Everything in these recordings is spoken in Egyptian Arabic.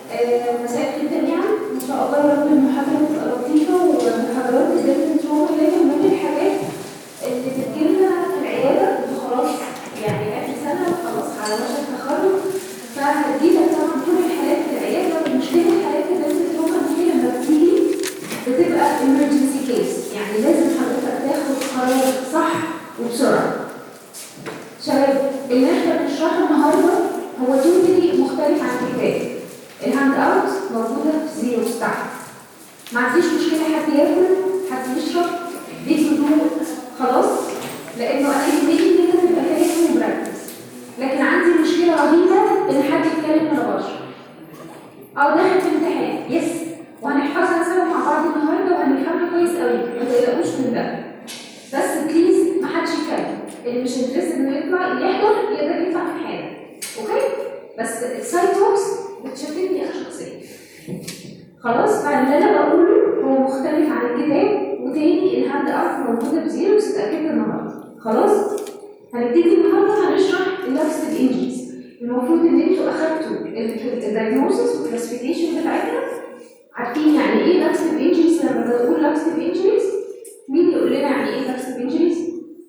آه، مساء الخير جميعا ان شاء الله يا رب المحاضره تبقى لطيفه ومحاضرات الدنتال تروما هي من الحاجات اللي بتجيلنا في العياده وخلاص يعني اخر سنه وخلاص على وشك التخرج فهتجيلك طبعا كل الحالات في العياده ومشكله حالات الدنتال تروما ان هي لما بتيجي بتبقى emergency case يعني لازم حضرتك تاخد قرار صح وبسرعه شباب اللي احنا بنشرحه النهارده هو توتالي مختلف عن الكتاب الهاند اوت موجوده في زيرو تحت ما عنديش مشكله حد ياكل حد يشرب بيت هدوء خلاص لانه انا يهمني كده تبقى فاهم ومركز لكن عندي مشكله رهيبه ان حد يتكلم وانا بشرح او داخل في امتحان يس وهنحفظها سوا مع بعض النهارده وهنفهمها كويس قوي ما تقلقوش من ده بس بليز ما حدش يتكلم اللي مش انترستد انه يطلع يحضر يقدر يطلع في حاله اوكي بس السايد توكس بتشتتني انا شخصيا خلاص فاللي انا بقوله هو مختلف عن الكتاب وتاني الهاند اوت موجوده بزيرو بس اتاكدت النهارده خلاص هنبتدي النهارده هنشرح اللابس الانجليز المفروض ان انتوا اخدتوا الدايجنوستس والكلاسيفيكيشن بتاعتها عارفين يعني ايه لابس الانجليز لما بقول لابس الانجليز مين يقول لنا يعني ايه لابس الانجليز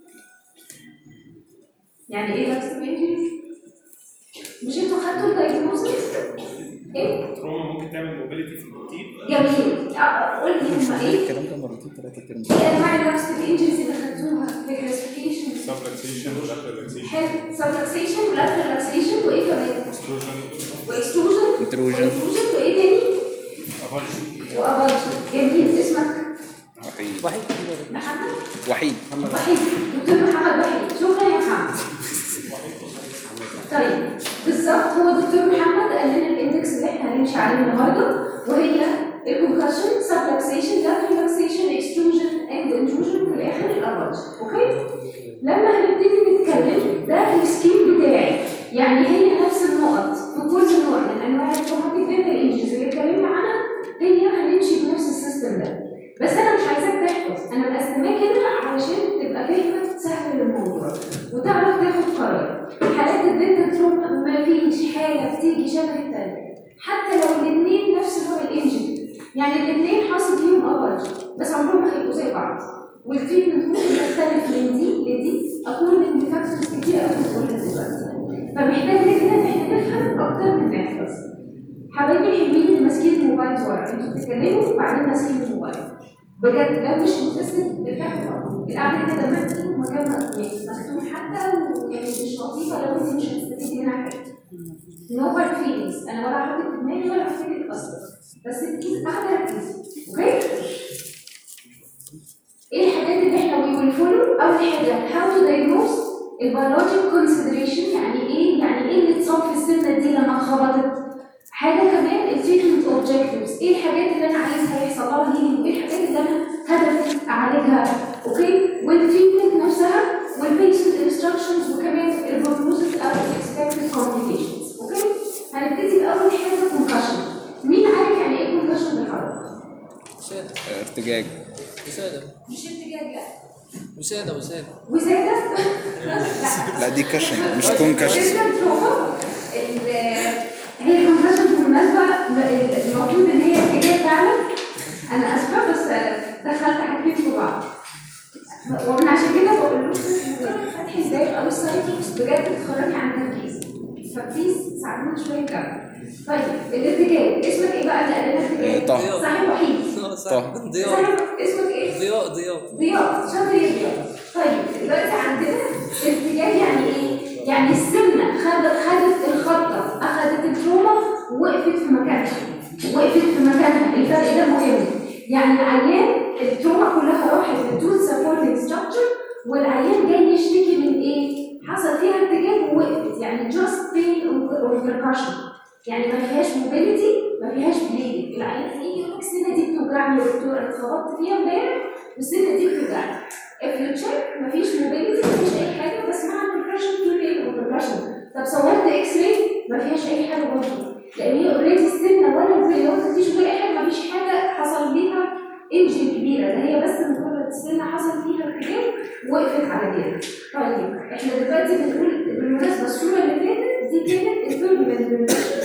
يعني ايه لابس الانجليز مش انتوا خدتوا الدايجنوستس ايه تروما ممكن تعمل موبيليتي في الترتيب جميل أه، قول لي هما ايه الكلام ده مرتين ثلاثة ترم ايه انواع اللابس الانجليز اللي خدتوها في الكلاسيفيكيشن سبلكسيشن ريلاكسيشن حلو سبلكسيشن ولاترال ريلاكسيشن وايه كمان اكستروجن واكستروجن Intrusion. واكستروجن وايه تاني افالجن وابالجن جميل اسمك وحيد واحد محمد وحيد وحيد دكتور محمد وحيد شكرا يا محمد طيب بالظبط هو دكتور محمد قال لنا الاندكس اللي احنا هنمشي عليه النهارده وهي الكونكشن سبلكسيشن لاترال ريلاكسيشن اكستروجن اند انتروجن في الاخر الابالجن اوكي لما هنبتدي نتكلم ده السكيم بتاعي يعني هي نفس النقط في كل نوع من انواع التروماتيك داتا انجز اللي اتكلمنا عنها هي هنمشي بنفس السيستم ده بس انا مش عايزاك تحفظ انا مقسماه كده علشان تبقى فاهمه سهل للموضوع وتعرف تاخد قرار حالات الدنتال تروما ما فيش حاله بتيجي شبه التانيه حتى لو الاثنين نفس نوع الانجن يعني الاثنين حاصل فيهم افرج بس عمرهم ما هيبقوا زي بعض والتريتمنت ممكن يختلف من دي لدي اكون فاكتورز كتير قوي بقولها دلوقتي فمحتاج كده ان احنا نفهم اكتر من نحفظ حبايبي الحلوين اللي ماسكين الموبايل ورا انتوا بتتكلموا وبعدين ماسكين الموبايل بجد لو مش متسد ارتاحوا القعده كده مكتوب ومكان مفتوح حتى ويعني مش لطيفه لو انت مش هتستفيدي منها حاجه نو هارد فيلينجز انا ولا هحطك في دماغي ولا هحطك اصلا بس بليز قاعده ركزي اوكي ايه الحاجات اللي احنا وي ويل فولو اول حاجه هاو تو دايجنوز البيولوجيك كونسيدريشن يعني ايه يعني ايه اللي اتصاب في السنه دي لما اتخبطت حاجه كمان التريتمنت اوبجكتيفز ايه الحاجات اللي انا عايزها يحصل لها هيلينج وايه الحاجات اللي انا هدفي اعالجها اوكي والتريتمنت نفسها والبيشنت انستراكشنز وكمان البروجنوزز او الاكسبكتد كومبليكيشنز اوكي هنبتدي باول حاجه كونكشن مين عارف يعني ايه كونكشن بالعربي؟ وسادة ارتجاج وسادة مش ارتجاج لا وسادة وسادة وزاده لا دي كشن مش كونكشن الريزن تروما ال- هي الكونكشن بالمناسبه المفروض ان هي ارتجاج فعلا انا اسفه بس دخلت حاجتين في بعض ومن عشان كده بقول لكم مجرد فتح الباب او السايتوكس بجد بتخرجي عن تركيز فبليز ساعدونا شويه كده طيب الارتجاج اسمك ايه بقى اللي قال لنا ارتجاج؟ طه. صاحب وحيد صح ضياء صاحب اسمك ايه؟ ضياء ضياء ضياء شاطر يا ضياء طيب دلوقتي عندنا ارتجاج يعني ايه؟ يعني السمنه خدت خدت الخطه اخدت التروما ووقفت في مكانها وقفت في مكانها الفرق ده مهم يعني العيان التروما كلها راحت للتوت سبورتنج ستراكشر والعيان جاي يشتكي من ايه؟ حصل فيها ارتجاج ووقفت يعني جاست بين اور percussion يعني ما فيهاش موبيليتي ما فيهاش بليدنج العيان يجي يقول لك السنه دي بتوجعني يا دكتور انا اتخبطت فيها امبارح والسنه دي بتوجعني if you check مفيش موبيليتي مفيش اي حاجه بس مع البركشن تو بين اور percussion طب صورت اكس راي ما فيهاش اي حاجه برضه لان هي اوريدي السنه ولا الفيروس مفيش ولا اي حاجه مفيش حاجه حصل ليها انجن كبيره ده هي بس مجرد السنه حصل فيها ارتجاج وقفت على كده طيب احنا دلوقتي بنقول بالمناسبه الصوره اللي فاتت دي كانت التوربulent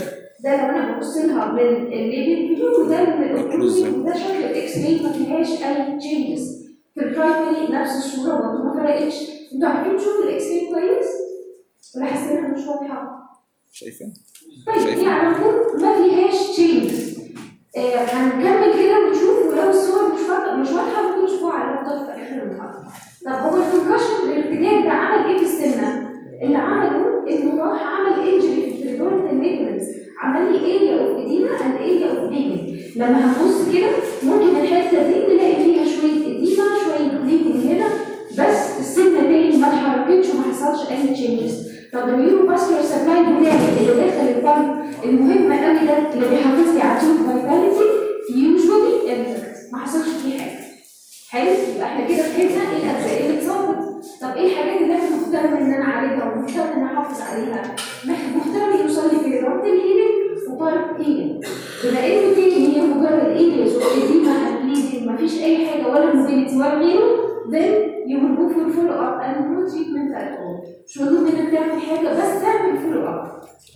ده لو انا ببص لها من الليبل فيو وده من الاوكلوزيف وده شكل الاكس راي ما فيهاش اي تشينجز في البرايمري نفس الصوره برضه ما فرقتش انتوا عارفين تشوفوا الاكس راي كويس ولا حاسينها مش واضحه؟ شايفه طيب هي على طول ما فيهاش تشينجز آه هنكمل كده ونشوف ولو الصور مش واضحه مش واضحه ممكن تشوفوها على اللابتوب في اخر المحاضره طب هو الكونكشن الارتجاج ده عمل ايه في السنه؟ اللي عمله انه راح عمل انجري في البريدورنت ليجمنتس عمل لي اريا اوف اديما اند اريا اوف بليدنج لما هنبص كده ممكن الحته دي نلاقي فيها شويه اديما شويه بليدنج هنا بس السنه تاني ما اتحركتش وما حصلش اي تشينجز طب النيورو فاسكولار سبلاي بتاعي اللي داخل القلب المهم قوي ده اللي بيحافظ لي على التوب فايتاليتي يوجوالي انتكت ما حصلش فيه حاجه حلو يبقى احنا كده فهمنا ايه الاجزاء اللي اتصابت طب ايه الحاجات اللي احنا مهتم ان انا اعالجها ومهتم ان انا احافظ عليها مهتم يوصل لي في رابط الهيلينج وبارت هيلينج بما انه تاني هي مجرد انجلش وقديمه هتليدنج مفيش اي حاجه ولا موبيليتي ولا غيره then you will go for follow up and no treatment at all مش مطلوب منك تعمل حاجه بس تعمل فولو اب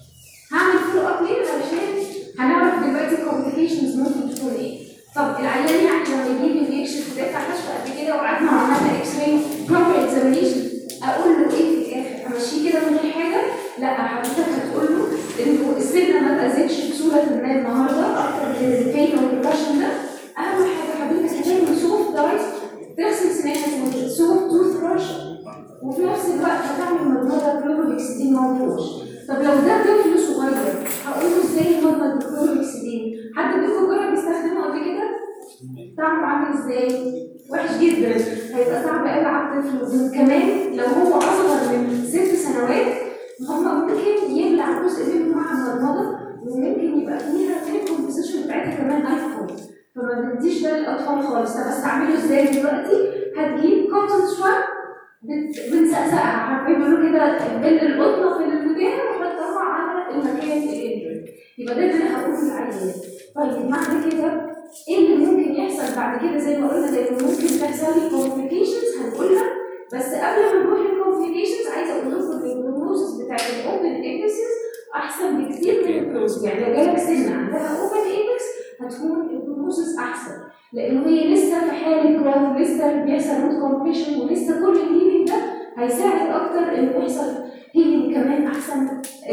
هعمل فولو اب ليه علشان هنعرف دلوقتي الكومبليكيشنز ممكن تكون ايه طب العيان يعني لما يجي لي يكشف دافع كشف قد كده وقعدنا وعملنا اكس راي بروبر اكزامينيشن اقول له ايه في الاخر امشيه كده من غير حاجه لا حضرتك هتقول له انه السنه ما اتاذتش بصوره ما النهارده اكتر من البين والبريكشن ده اهم حاجه حضرتك هتعمل سوفت دايت تغسل سنانك وسوفت توث براش وفي نفس الوقت هتعمل مضمضه كلوروفيكسيدين موجود طب لو ده طفل صغير هقول له ازاي يمضمض بكلوروفيكسيدين حد منكم جرب يستخدمه قبل كده؟ طعمه عامل ازاي؟ وحش جدا هيبقى صعب قوي على الطفل وكمان لو هو اصغر من ست سنوات هم ممكن يبلع جزء منه مع المضمضه وممكن يبقى فيها في الكومبوزيشن بتاعتها كمان الكحول فما بنديش ده للاطفال خالص طب استعمله ازاي دلوقتي؟ هتجيب كوتون سواب بت- بنسقسقها عارفين بيقولوا كده بين القطنه في الودان وحطها على المكان الانجري يبقى ده اللي انا هقوله للعيان طيب معنى كده ايه اللي ممكن يحصل بعد كده زي ما قلنا لان ممكن تحصل لي كومبليكيشنز هنقولها بس قبل ما نروح للكومبليكيشنز عايزه اقول لكم ان البروجنوزس بتاعت الاوبن ايبكسز احسن بكتير من الكلوز يعني لو جالك سن عندها اوبن ايبكس هتكون البروجنوزس احسن لانه هي لسه في حاله جروث لسه بيحصل روت كومبريشن ولسه كل الهيلينج ده هيساعد اكتر انه يحصل هيلينج كمان احسن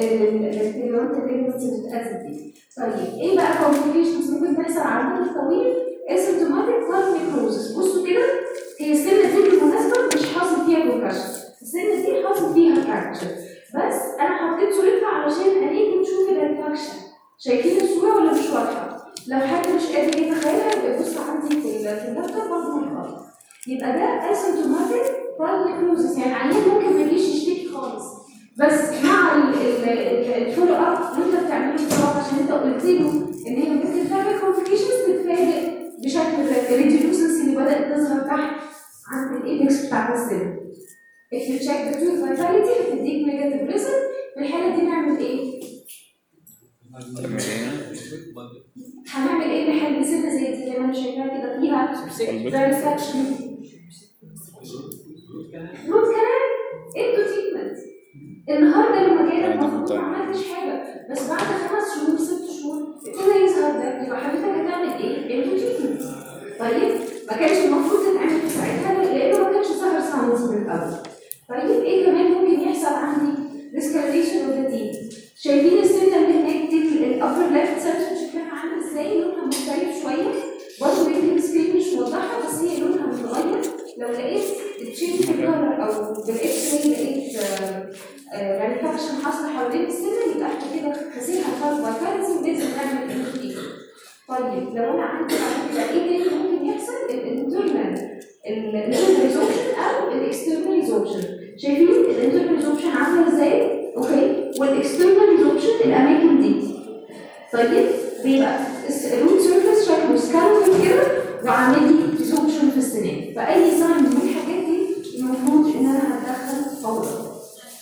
للبيريونت الليجمنتس اللي بتتاذى دي. طيب ايه بقى كومبليكيشنز ممكن تحصل على المدى الطويل؟ اسيمتوماتيك كارد نيكروزس بصوا كده هي السنه دي بالمناسبه مش حاصل فيها كونكشن السنه دي حاصل فيها فراكشر بس انا حطيت صورتها علشان هنيجي نشوف الانفكشن شايفين الصوره ولا مش واضحه؟ لو حد مش قادر يتخيلها يبقى يبص عندي في ال- في اللابتوب برضه هيبقى يبقى ده اسيمتوماتيك كارد نيكروزس يعني عيان ممكن ما يجيش يشتكي خالص بس مع ال- ال- ال- الفولو اب وانت بتعمله فولو اب عشان انت قلت له ان هي ممكن تعمل كومبليكيشنز تتفاجئ بشكل الريديوسنس اللي بدات تظهر تحت عند الايبكس بتاع السن. If you check the tooth vitality هتديك نيجاتيف ريزلت في الحاله دي نعمل ايه؟ تعمل ايه؟ هنعمل ايه نحل سنه زي دي زي ما انا شايفاها كده فيها فيرسكشن روت كلام انتوا تريتمنت النهارده لما جينا المفروض ما عملتش حاجه بس بعد خمس شهور ست شهور ابتدى يظهر ده يبقى حضرتك هتعمل ايه؟ انتوا تريتمنت طيب ما كانش المفروض تتعمل في ساعتها لانه ما كانش ظهر ساينس من الاول طيب ايه كمان ممكن يحصل عندي؟ discoloration of the teeth شايفين السنه اللي هناك دي الابر ليفت سيرفس شكلها عامل ازاي لونها مختلف شويه برضه يمكن السكرين مش موضحه بس هي لونها متغير لو لقيت تشينج في الكلر او بالاكس راي لقيت مانيفاكشن حاصله حوالين السنه يبقى احنا كده خسرها فاز فايتاليتي ولازم نعمل انفيتيشن طيب لو انا عندي بعد كده ايه تاني ممكن يحصل الانترنال الانترنال ريزوبشن او الاكسترنال ريزوبشن شايفين الانترنال ريزوبشن عامله ازاي؟ اوكي والاكسترنال ريزوبشن الاماكن دي طيب بيبقى الروت سيرفيس شكله سكالوبل كده وعامل لي ريزوبشن في السنان فاي ساين من الحاجات دي المفروض ان انا هتدخل فورا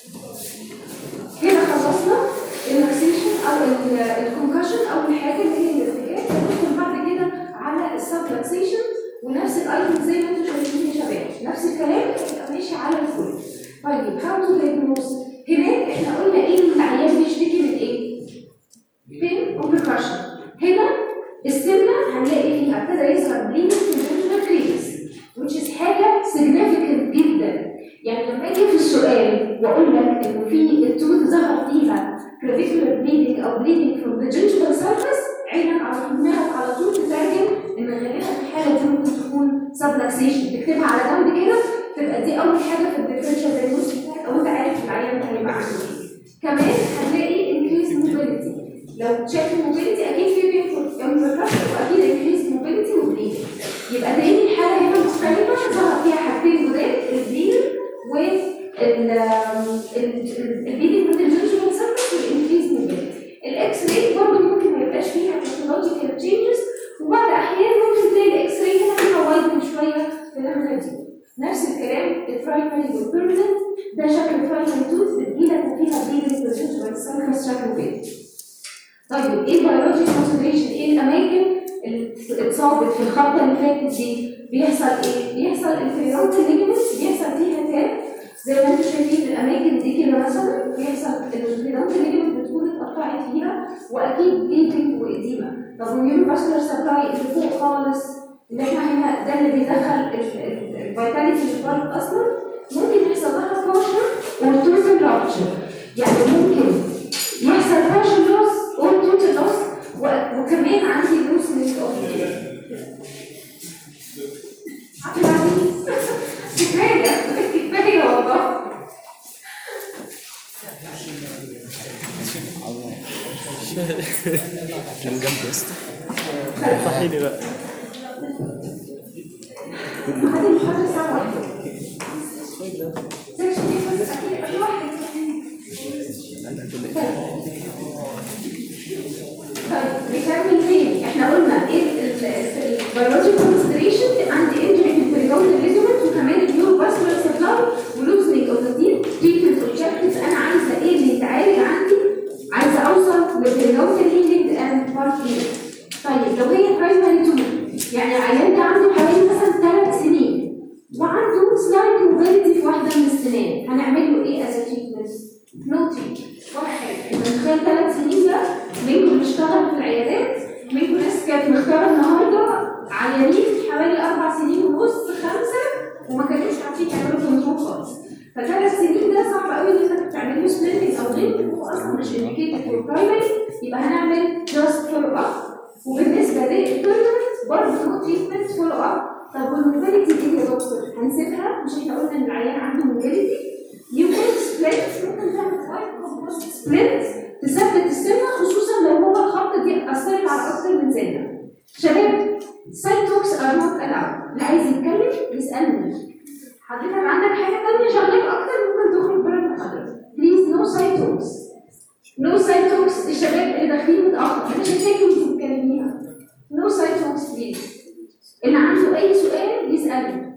كده خلصنا اللاكسيشن او الكونكشن اول حاجه اللي هي الارتجاج ندخل بعد كده على السبلاكسيشن ونفس الايتم زي ما انتم شايفين يا شباب نفس الكلام هيبقى ماشي على الكل طيب هاو تو دايجنوز هناك احنا قلنا ايه ان العيان بيشتكي من ايه؟ بين وبركشن هنا السنه هنلاقي فيها ابتدى يظهر بليدنج في الجنجر كريس which is حاجه significant جدا يعني لما اجي في السؤال واقول لك انه في التوث ظهر فيها clavicular bleeding او bleeding from the gingival surface عينك على طول دماغك على طول تترجم ان غالبا الحاله دي ممكن تكون subluxation تكتبها على جنب كده تبقى دي اول حاجه في الديفرنشال دايجنوستس بتاعك او انت عارف العيان ده هيبقى عنده ايه كمان هنلاقي increased mobility لو تشيك الموبيليتي اكيد في بينفركشن واكيد increased mobility وبليدنج يبقى تاني الحاله هنا مختلفه ظهر فيها حاجتين جداد البليدنج وال البليدنج من الجنجوال سيرفيس والانكريز موبيليتي الاكس راي برضه ممكن ما يبقاش فيها باثولوجيكال تشينجز وبعض الاحيان ممكن تلاقي الاكس راي هنا فيها وايد شويه في اللامنه دي نفس الكلام البرايمري والبيرمننت ده شكل برايمري توث بتجيلك وفيها بليدنج بالجنجوال سيرفيس شكله كده طيب ايه البيولوجي كونسيدريشن ايه الاماكن اللي اتصابت في الخبطه اللي فاتت دي بيحصل ايه؟ بيحصل الفيرونت ليجمنتس بيحصل فيها تاب زي ما انتم شايفين الاماكن دي كده مثلا بيحصل الفيرونت ليجمنت بتكون اتقطعت فيها واكيد بليدنج واديمه طب والنيورو فاسكولار سبلاي اللي فوق خالص اللي احنا هنا ده اللي بيدخل الفيتاليتي اللي بره اصلا ممكن يحصل لها فاشر وتوتال رابتشر يعني ممكن يحصل فاشل لوس اور توتال لوس وكمان عندي لوسنس اوف عبد العزيز كفايه كفايه والله كان جنب يا اسطى صحيني بقى هذه المحاضره الساعه واحدة سكشن ايه بس اكيد في واحد طيب نكمل تاني احنا قلنا ايه البيولوجيكال كونسيدريشن عندي انجري في البريدونتال ليجمنت وكمان النيورو فاسكولار سبلاي ولوزنينج اوف ذا تيم تريتمنت اوبجكتيفز انا عايزه ايه اللي يتعالج عندي عايزه اوصل للبريدونتال هيلينج اند بارت طيب لو هي برايمري توم يعني عيان ده عنده حوالي مثلا ثلاث سنين وعنده سلايد موبيلتي في واحده من السنان هنعمل له ايه از تريتمنت؟ نو تريتمنت ولا حاجه انت متخيل ثلاث سنين ده منكم اللي اشتغل في العيادات منكم ناس كانت مختاره النهارده عيانين حوالي اربع سنين ونص خمسه وما كانوش عارفين يعملوا كنترول خالص فثلاث سنين ده صعب قوي ان انت تعمل له سبليتنج او غيره هو اصلا مش انديكيتد فور برايمري يبقى هنعمل جاست فولو اب وبالنسبه للبيرمننت برضه نو تريتمنت فولو اب طب والموبيليتي دي يا دكتور هنسيبها مش احنا قلنا ان العيان عنده موبيليتي يمكن سبليت ممكن تعمل وايت كومبوست سبليت تثبت السنه خصوصا لو هو الخبطه دي اثرت على اكتر من سنه شباب سايتوكس ار نوت الاود اللي عايز يتكلم يسالني حضرتك عندك حاجه ثانيه شغلك اكتر ممكن تخرج بره المحاضره بليز نو سايتوكس نو سايتوكس الشباب اللي داخلين متاخر انا شايفاكم انتوا بتكلميها نو سايتوكس بليز اللي عنده اي سؤال يسالني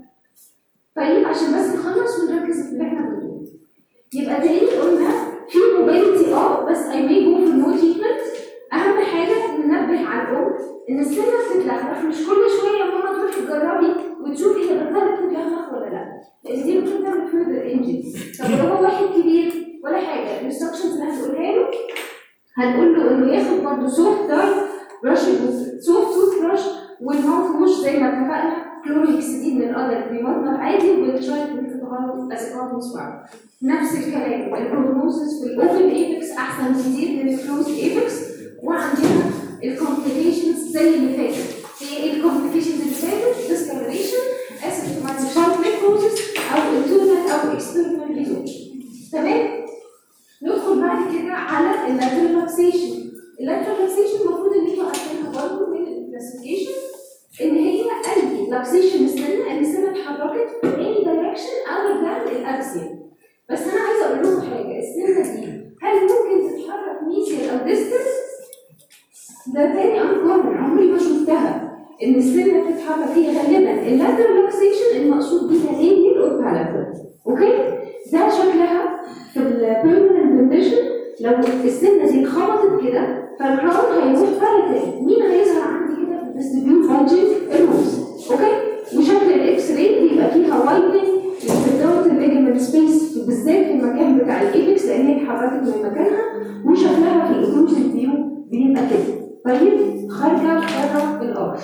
طيب عشان بس نخلص ونركز في اللي احنا بنقوله يبقى تاني قلنا في موبيليتي اه بس اي مي جو في النو تريتمنت اهم حاجه ننبه على الام ان السنه بتتلخلخ مش كل شويه ماما تروحي تجربي وتشوفي هي بطلت تتلخلخ ولا لا لان دي ممكن تعمل فيرذر انجري طب لو هو واحد كبير ولا حاجه الانستراكشنز اللي هنقولها له هنقول له انه ياخد برضه سوفت دايت برش سوفت توث برش والماوث ووش زي ما اتفقنا كلوريكسيدين للقدر بيمضمض عادي والشايط بتتغير از كونتنس نفس الكلام البروجنوسيس في الاوبن ايبكس احسن كتير من الكلوز ايبكس وعندنا الكومبليكيشنز زي اللي فاتت هي ايه الكومبليكيشنز اللي فاتت ديسكلريشن اسيمتوماتيك شارب نيكروزس او انترنال او اكسترنال ريزورشن تمام ندخل بعد كده على اللاترال لاكسيشن اللاترال لاكسيشن المفروض ان انتوا عارفينها برضه من الكلاسيفيكيشن ان هي اي لاكسيشن السنه ان السنه اتحركت في اي دايركشن other than الاكسيال بس انا عايزه اقول لكم حاجه السنه دي هل ممكن تتحرك ميسيال او ديستنس؟ ده تاني انكار عمري ما شفتها ان السنه بتتحرك هي غالبا اللاترال لاكسيشن المقصود بيها لينير اور بالاتر اوكي؟ ده شكلها في البيرمننت كونديشن لو السنه دي اتخبطت كده فالكراون هيروح بالاتر مين هيظهر عندي كده في الديستريبيوت بادجت الروز اوكي؟ وشكل الاكس راي بيبقى فيها وايدنج للدوت الليجمنت سبيس بالذات في المكان بتاع الايبكس لان هي اتحركت من مكانها وشكلها في الاوكلوجن فيو بيبقى كده طيب خارجه بره الارش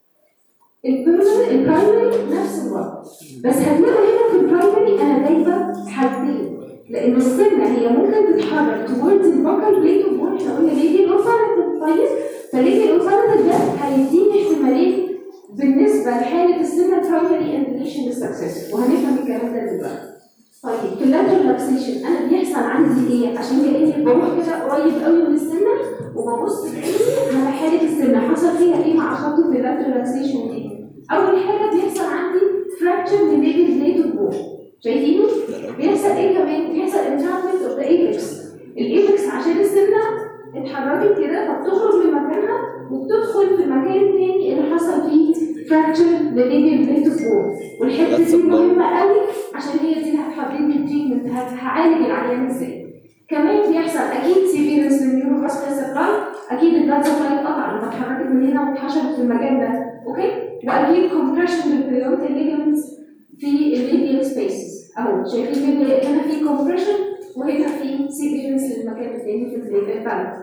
البيرمننت البرايمري نفس الوضع بس هتلاقوا هنا في البرايمري انا جايبه حاجتين لان السنه هي ممكن تتحرك towards البكر بليت وبول احنا قلنا ليه دي الاوفرت طيب فليه الاوفرت ده هيديني احتمالين بالنسبه لحاله السنه البرايمري انديكيشن للسكسس وهنفهم الكلام ده دلوقتي طيب في اللاترال ريلاكسيشن انا بيحصل عندي ايه عشان كاني بروح كده قريب قوي من السنه وببص بعيني على حاله السنه حصل فيها ايه مع خطوه اللاترال ريلاكسيشن دي اول حاجه بيحصل عندي فراكشر لليفل بليت اوف شايفينه بيحصل ايه كمان بيحصل انترابمنت اوف ذا ايبكس الايبكس عشان السنه اتحركت كده فبتخرج من مكانها وبتدخل في المكان التاني اللي حصل فيه فراكشر لليفل بليت اوف والحته دي مهمه قوي عشان هي دي اللي هتحدد لي التريتمنت هعالج العيان ازاي كمان بيحصل اكيد سيفيرنس للنيورو فاسكولار سبلاي اكيد البلاد سبلاي اتقطع لما اتحركت من هنا واتحشرت في المكان ده اوكي واكيد كومبريشن للبريونت الليجمنتس في الليبيال سبيسز اهو شايفين الليبيال هنا في كومبريشن وهنا في سيفيرنس للمكان التاني في الليبيال بالانس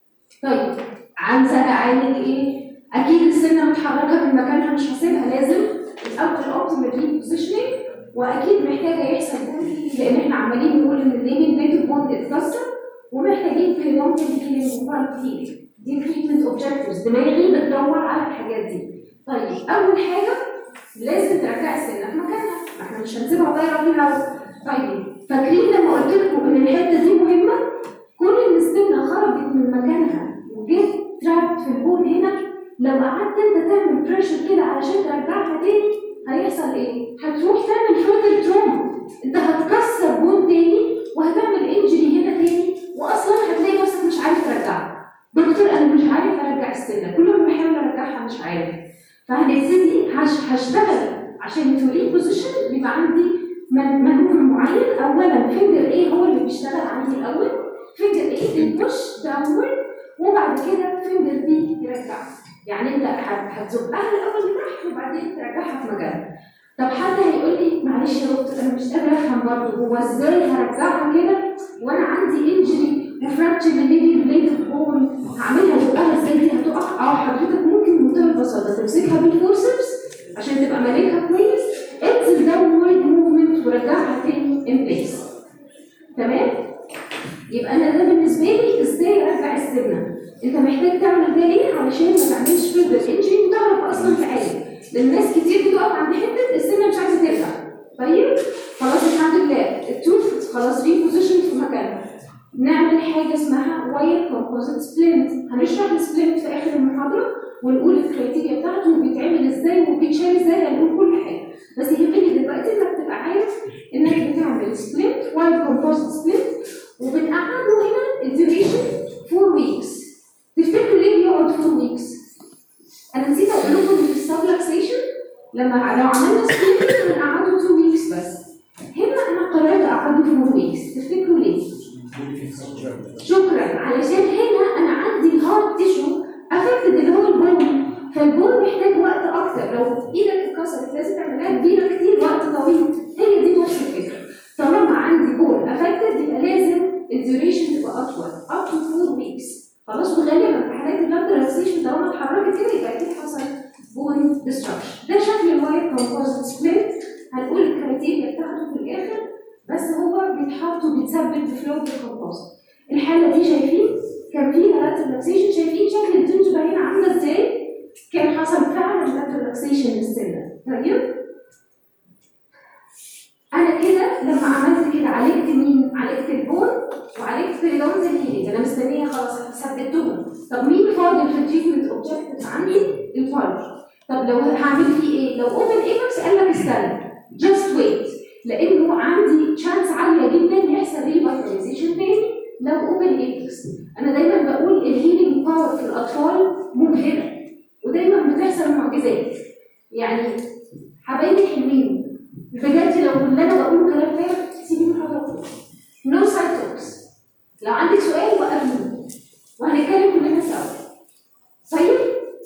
طيب عايزه اعالج ايه؟ اكيد السنه متحركه من مكانها مش هسيبها لازم الاول الاوبتيمال ريبوزيشننج واكيد محتاجه يحصل بون لان احنا عمالين نقول ان الليبيال بيت بون اتكسر ومحتاجين بريونت هيلينج وبارت هيلينج دي تريتمنت اوبجكتيفز دماغي بتدور على الحاجات دي طيب اول حاجه لازم ترجع السنه في مكانها ما احنا مش هنسيبها طايره في الهواء طيب فاكرين لما قلت لكم ان الحته دي مهمه كل ان السنه خرجت من مكانها وجيت ترابت في البون هنا لو قعدت انت تعمل بريشر كده علشان ترجعها تاني هيحصل ايه؟ هتروح تعمل فيرتل تروما انت هتكسر بون تاني وهتعمل انجري هنا تاني واصلا هتلاقي نفسك مش عارف ترجعها دكتور انا مش عارف ارجع السنه كل ما بحاول ارجعها مش عارف فهنبتدي هش- هشتغل عشان تو ريبوزيشن يبقى عندي من- مانوفر معين اولا فينجر ايه هو اللي بيشتغل عندي الاول فينجر ايه بيبوش داونورد وبعد كده فينجر بي يرجع يعني انت هت- هتزقها الاول لتحت وبعدين ترجعها في مكانها طب حد هيقول لي معلش يا دكتور انا مش قادر افهم برضه هو ازاي هرجعها كده وانا عندي انجري وفراكشر لليبي بليد بون هعملها زقها ازاي دي هتقع اه حضرتك ممكن بمنتهى البساطه تمسكها بالفورسبس عشان تبقى مالكها كويس انزل داونورد موفمنت ورجعها تاني ان بليس تمام يبقى انا ده بالنسبه لي ازاي ارجع السنه انت محتاج تعمل ده ليه علشان ما تعملش فيرذر انجري وتعرف اصلا تعالج لان ناس كتير بتقف عند حته السنه مش عايزه ترجع طيب خلاص الحمد لله التوث خلاص ريبوزيشن في مكانها نعمل حاجه اسمها واير كومبوزيت سبلنت هنشرح السبلنت في اخر المحاضره ونقول الكريتيريا بتاعته وبيتعمل ازاي وبيتشال ازاي هنقول كل حاجه بس يهمني دلوقتي انك تبقى عارف انك بتعمل سبلنت واير كومبوزيت سبلنت وبنقعده هنا الديوريشن 4 ويكس تفتكروا ليه بيقعد 4 ويكس؟ انا نسيت اقول لكم ان في السبلكسيشن لما لو عملنا سبلنت هنقعده 2 ويكس بس هنا انا قررت اقعده 4 ويكس تفتكروا ليه؟ شكرا علشان هنا انا عندي الهارد تيشو افكتد اللي هو البون فالبون محتاج وقت اكتر لو ايدك اتكسرت لازم تعملها كبيره كتير وقت طويل هي دي نفس الفكره طالما عندي بون افكتد يبقى لازم الديوريشن تبقى اطول up to 4 weeks خلاص وغالبا في حالات البلد ريلاكسيشن طالما اتحركت كده يبقى اكيد حصل بون ديستركشن ده شكل الواير كومبوزيت سبليت هنقول الكريتيريا بتاعته في الاخر بس هو بيتحط وبيتثبت بفلوت الكومبوزيت الحاله دي شايفين كان في لات ريلاكسيشن شايفين شكل التنجبه هنا عامله ازاي كان حصل فعلا لات ريلاكسيشن للسنه طيب انا كده لما عملت كده عالجت مين عالجت البون وعالجت بريدونز الهيلينج انا مستنيه خلاص ثبتهم طب مين فاضل في التريتمنت اوبجكتيف عندي الفالج طب لو هعمل فيه ايه لو اوبن ايبكس قال لك استنى جاست ويت لانه عندي تشانس عاليه جدا يحصل ريفيتاليزيشن تاني لو اوبن ايبكس انا دايما بقول الهيلينج باور في الاطفال مبهره ودايما بتحصل معجزات يعني حبايبي حلوين بجد لو اللي انا بقوله كلام فارغ سيبيني حضرتك نو سايد توكس لو عندك سؤال وقفني وهنتكلم كلنا سوا طيب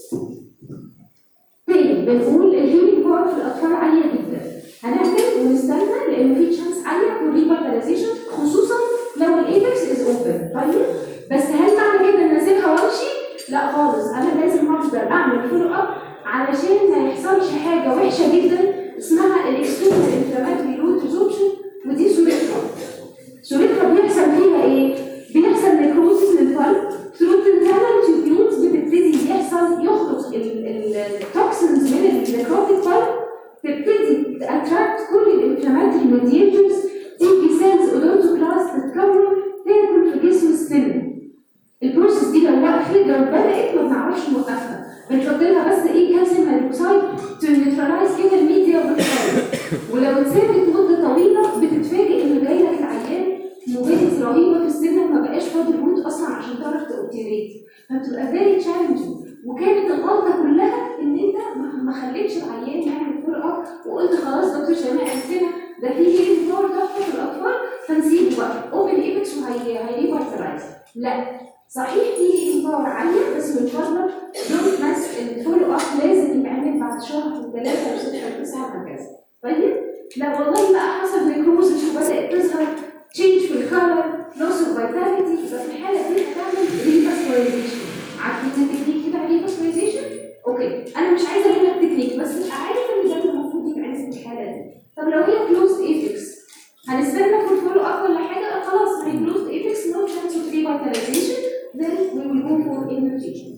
تاني بنقول الهيلينج باور في الاطفال عاليه جدا هنعمل ونستنى لان في تشانس عاليه في الريفيتاليزيشن خصوصا لو الايبكس از اوبن طيب بس هل معنى كده ان اسيبها وامشي؟ لا خالص انا لازم افضل اعمل فولو اب علشان ما يحصلش حاجه وحشه جدا اسمها الاكسترنال انفلاماتوري روت ريزوربشن ودي صورتها صورتها بيحصل فيها ايه؟ بيحصل نيكروزيس للقلب ثرو internal tubules بتبتدي يحصل يخرج التوكسينز من النيكروتيك قلب تبتدي تاتراكت كل الانفلاماتوري ميديتورز تيجي سيلز اودونتوكلاست تتكون تاكل في جسم السن البروسيس دي لو وقفت لو بدات ما بنعرفش نوقفها بنحط لها بس ايه كالسيوم هيدروكسيد تو نيوترلايز كده الميديا والفايل ولو اتسابت مده طويله بتتفاجئ ان جاي لك العيان موبيلتي رهيبه في السن وما بقاش فاضل روت اصلا عشان تعرف تاوبتيريت فبتبقى فيري تشالنجينج وكانت الغلطه كلها ان انت ما- ما خليتش العيان يعمل فول اب وقلت خلاص دكتور شيماء قالت لنا ده في هيلينج باور تحفه في الاطفال فنسيبه بقى اوبن ايبكس وهي هيريفرتلايز لا صحيح في هيلينج باور عاليه بس من فضلك دونت ماس الفولو اب لازم يتعمل بعد شهر وثلاثه وسته وتسعه وهكذا طيب لا والله بقى حصل نيكروزس وبدات تظهر تشينج في الكالر لوس اوف فيتاليتي يبقى في الحاله دي هتعمل ريفاسكولايزيشن عارفين التكنيك بتاع ريفاسكولايزيشن؟ اوكي انا مش عايزه اقول لك تكنيك بس تبقى عارف ان ده اللي المفروض يتعمل في الحاله دي طب لو هي كلوز ايفكس هنستنى في الفولو اب ولا حاجه خلاص هي كلوز ايفكس نو تشانس اوف ريفاسكولايزيشن then we will go for immunization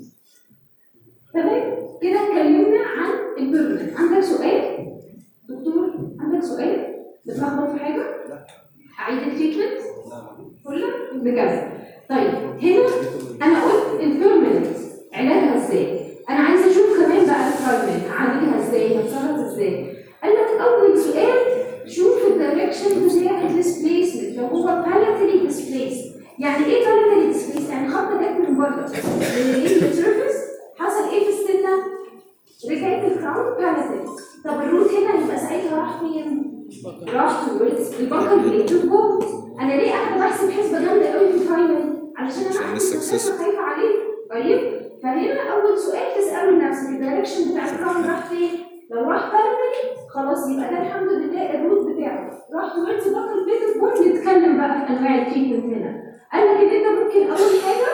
تمام كده اتكلمنا عن البيرمننت عندك سؤال دكتور عندك سؤال بتلخبط في حاجه اعيد التريتمنت كله بجد طيب هنا انا قلت البيرمننت علاجها ازاي انا عايزه اشوف كمان بقى البيرمننت اعالجها ازاي هتصرف ازاي قال لك اول سؤال شوف الدايركشن بتاع الديسبيسمنت لو هو بالاتري ديسبيس يعني ايه بالاتري ديسبيس يعني خط جت من بره من السيرفيس حصل ايه في السنه رجعت الكراون بالاتري طب الروت هنا يبقى ساعتها راح فين راح towards البكر بليت بوت انا ليه قاعده بحسب حسبه جامده قوي في الفاينل علشان انا عشان عندي الsuccess. سكسس خايفه عليه طيب فهنا اول سؤال تساله لنفسك الدايركشن بتاع الكراون راح فين لو راح بالاتري خلاص يبقى ده الحمد لله الروت بتاعه راح towards البكر بليت بوت نتكلم بقى في انواع التريتمنت هنا قال لك ان انت ممكن اول حاجه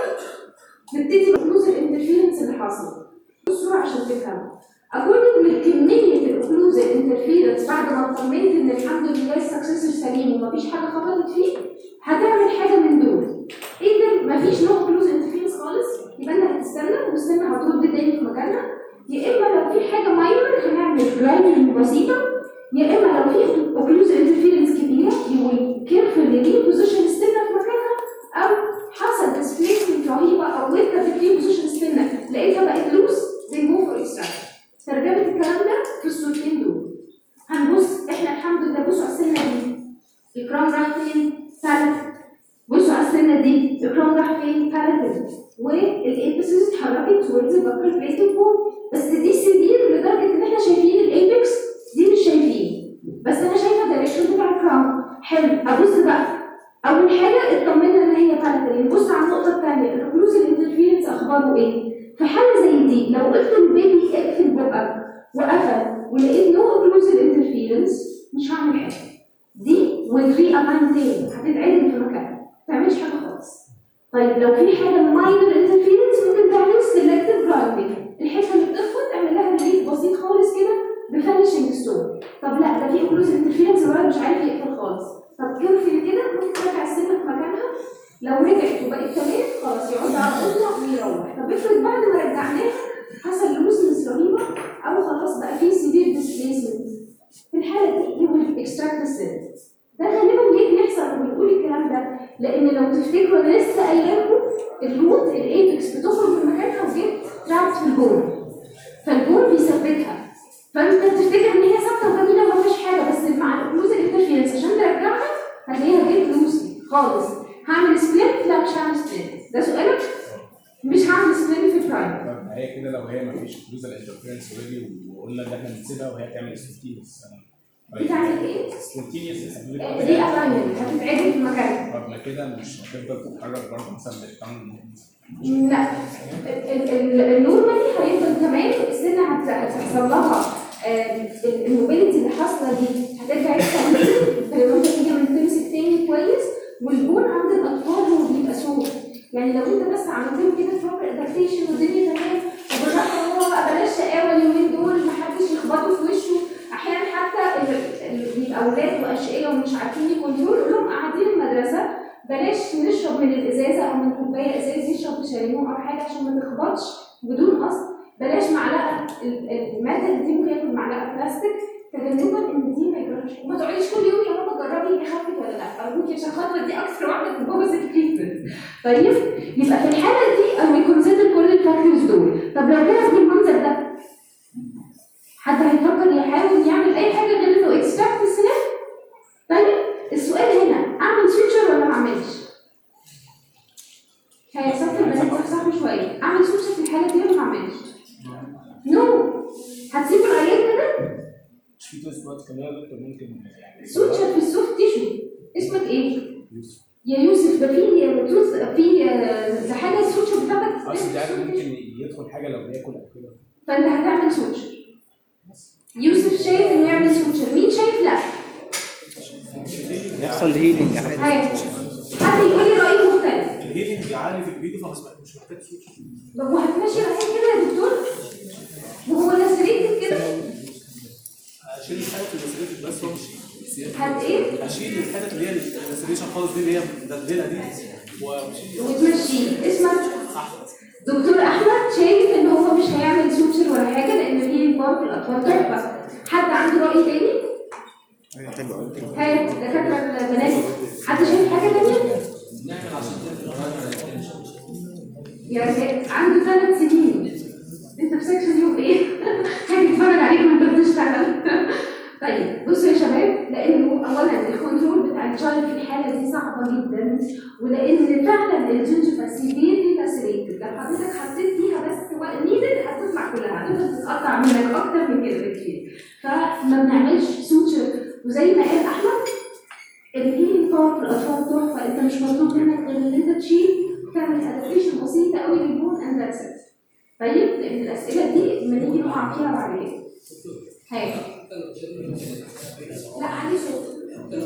نبتدي بكلوز الانترفيرنس اللي حصل بصوا عشان تفهموا اكوردنج لكميه الاوكلوز الانترفيرنس بعد ما اطمنت ان الحمد لله السكسسور سليم ومفيش حاجه خبطت فيه هتعمل حاجه من دول اذا مفيش نوع اوكلوز انترفيرنس خالص يبقى انت هتستنى والسنه هترد تاني في مكانها يا اما لو في حاجه ماينر هنعمل جرايننج بسيطه يا اما لو في اوكلوز انترفيرنس كبيره يو كيرفولي ريبوزيشن السنه في مكانها او حصل ديسبيسمنت رهيبه او انت في بوزيشن السنه لقيتها بقت لوس زي جو فور اكستراكشن ترجمه الكلام ده في الصورتين دول هنبص احنا الحمد لله بصوا على السنه دي الكرام راح فين؟ ثالث بصوا على السنه دي الكرام راح فين؟ ثالث والايبسز اتحركت towards البكر بليت بول بس دي سيفير لدرجه ان احنا شايفين الايبكس دي مش شايفين بس انا شايفه الدايركشن بتاع الكرام حلو ابص بقى اول حاجه اطمنا ان هي ثالثه نبص على النقطه الثانيه الاوكلوز الانترفيرنس اخباره ايه؟ في حاله زي دي لو قلت للبيبي اقفل بقك وقفل ولقيت نو اوكلوز الانترفيرنس مش هعمل حاجه دي والري امان تاني هتتعدل في مكانها ما تعملش حاجه خالص طيب لو في حاجه ماينر انترفيرنس ممكن تعمل سيلكتيف جرايندنج الحته اللي بتدخل تعمل لها ريليف بسيط خالص كده بفنشنج ستون طب لا ده في اوكلوز انترفيرنس الولد مش عارف يقفل خالص طب كيرفل كده ممكن ترجع السنه في مكانها لو رجعت وبقت تمام خلاص يقعد على الاوضه ويروح طب افرض بعد ما رجعناها حصل لوزنس رهيبه او خلاص بقى في سيفير ديسبيسمنت في الحاله دي يو ويل اكستراكت السيل ده غالبا ليه بيحصل وبنقول الكلام ده لان لو تفتكروا انا لسه قايله لكم الروت الايبكس بتخرج من مكانها وجيت ترابت في البون فالبون بيثبتها فانت بتفتكر ان هي ثابته وجميله وما فيهاش حاجه بس مع الاوكلوز الانترفيرنس عشان ترجعها هتلاقيها جيت لوسي خالص هعمل سبليت لا مش هعمل سبليت ده سؤالك مش هعمل سبليت في البرايم طب ما هي كده لو هي ما فيش كلوزال انترفيرنس اوريدي وقلنا ان احنا بنسيبها وهي تعمل سبونتينيوس بتعمل ايه؟ سبونتينيوس دي الاينمنت هتتعدل في مكانها طب ما كده مش هتفضل تتحرك برضه مثلا بالتعامل لا ال- ال- النورمالي هيفضل كمان السنه هت- هتحصل لها آه، ال- الموبيليتي اللي حاصله دي هترجع يحصل لما انت تيجي من تمسك تاني كويس والبون عند الاطفال هو بيبقى سوق يعني لو انت بس عملت له كده بروبر ادابتيشن والدنيا تمام وبالراحه هو بقى بلاش شقاوه اليومين دول محدش يخبطه في وشه احيانا حتى ال- ال- بيبقى اولاد واشقياء ومش عارفين يكونترول قول لهم قاعدين المدرسه بلاش نشرب من الازازه او من كوبايه ازاز يشرب بشاليمو او حاجه عشان ما تخبطش بدون قصد بلاش معلقه ال- ال- الماده اللي دي ممكن ياكل معلقه بلاستيك تجنبا ان دي ما يجربش وما تقعديش كل يوم يا ماما جربي خفت ولا لا ارجوكي عشان خاطر دي اكثر واحده بتبوظ التريتمنت طيب يبقى في الحاله دي انا كونسيدر كل الفاكتورز دول طب لو جالك بالمنظر ده حد هيفكر يحاول يعمل اي حاجه غير انه اكستراكت السنان طيب السؤال هنا اعمل سويتشر ولا ما اعملش؟ هيصفر البنات صحصحوا شويه اعمل سويتشر في الحاله دي ولا ما اعملش؟ نو هتسيبوا العيال كده مش في توست وقت كمان يا دكتور ممكن يعني سويتشر في السوفت تيشو اسمك ايه؟ يوسف يا يوسف ده في توث في ده حاجه السويتشر بتاعتك اصل ده اسمها ممكن tissue. يدخل حاجه لو بياكل او كده فانت هتعمل سويتشر يوسف شايف انه يعمل سويتشر مين شايف لا؟ يحصل هيلينج عادي هاي حد يقول لي راي مختلف الهيلينج عالي في الفيديو فمش مش محتاج سويتش طب وهتمشي العين كده يا دكتور؟ وهو لاسريتد كده اشيل الحتت اللي بس هو مش هت ايه؟ اشيل الحتت اللي هي الريسريشن خالص دي اللي هي مدلدله دي واشيل وتمشيه اسمك دكتور احمد شايف ان هو مش هيعمل سوتشر ولا حاجه لان في برضه الاطفال تحفه حد عنده راي تاني؟ ايوه حلو قوي هاي دكاتره البنات حد شايف حاجه تانيه؟ يا رجال عنده ثلاث سنين انت في سكشن يوم ايه؟ حاجه تتفرج عليك وانت بتشتغل طيب بصوا يا شباب لانه اولا الكنترول بتاع الشايلد في الحاله دي صعبه جدا ولان فعلا الجنجفه سيفيرلي فاسيليتد لو حضرتك حطيت فيها بس نيدد هتطلع كلها هتفضل تتقطع منك اكتر من كده بكتير فما بنعملش سوتشر وزي ما قال احمد الهيلينج باور في الاطفال تحفه انت مش مطلوب منك غير ان انت تشيل تعمل ادابتيشن بسيطه قوي للبون اند ذاتس طيب لان الاسئله دي لما نيجي نقع فيها بعد كده هاي لا عليه صوت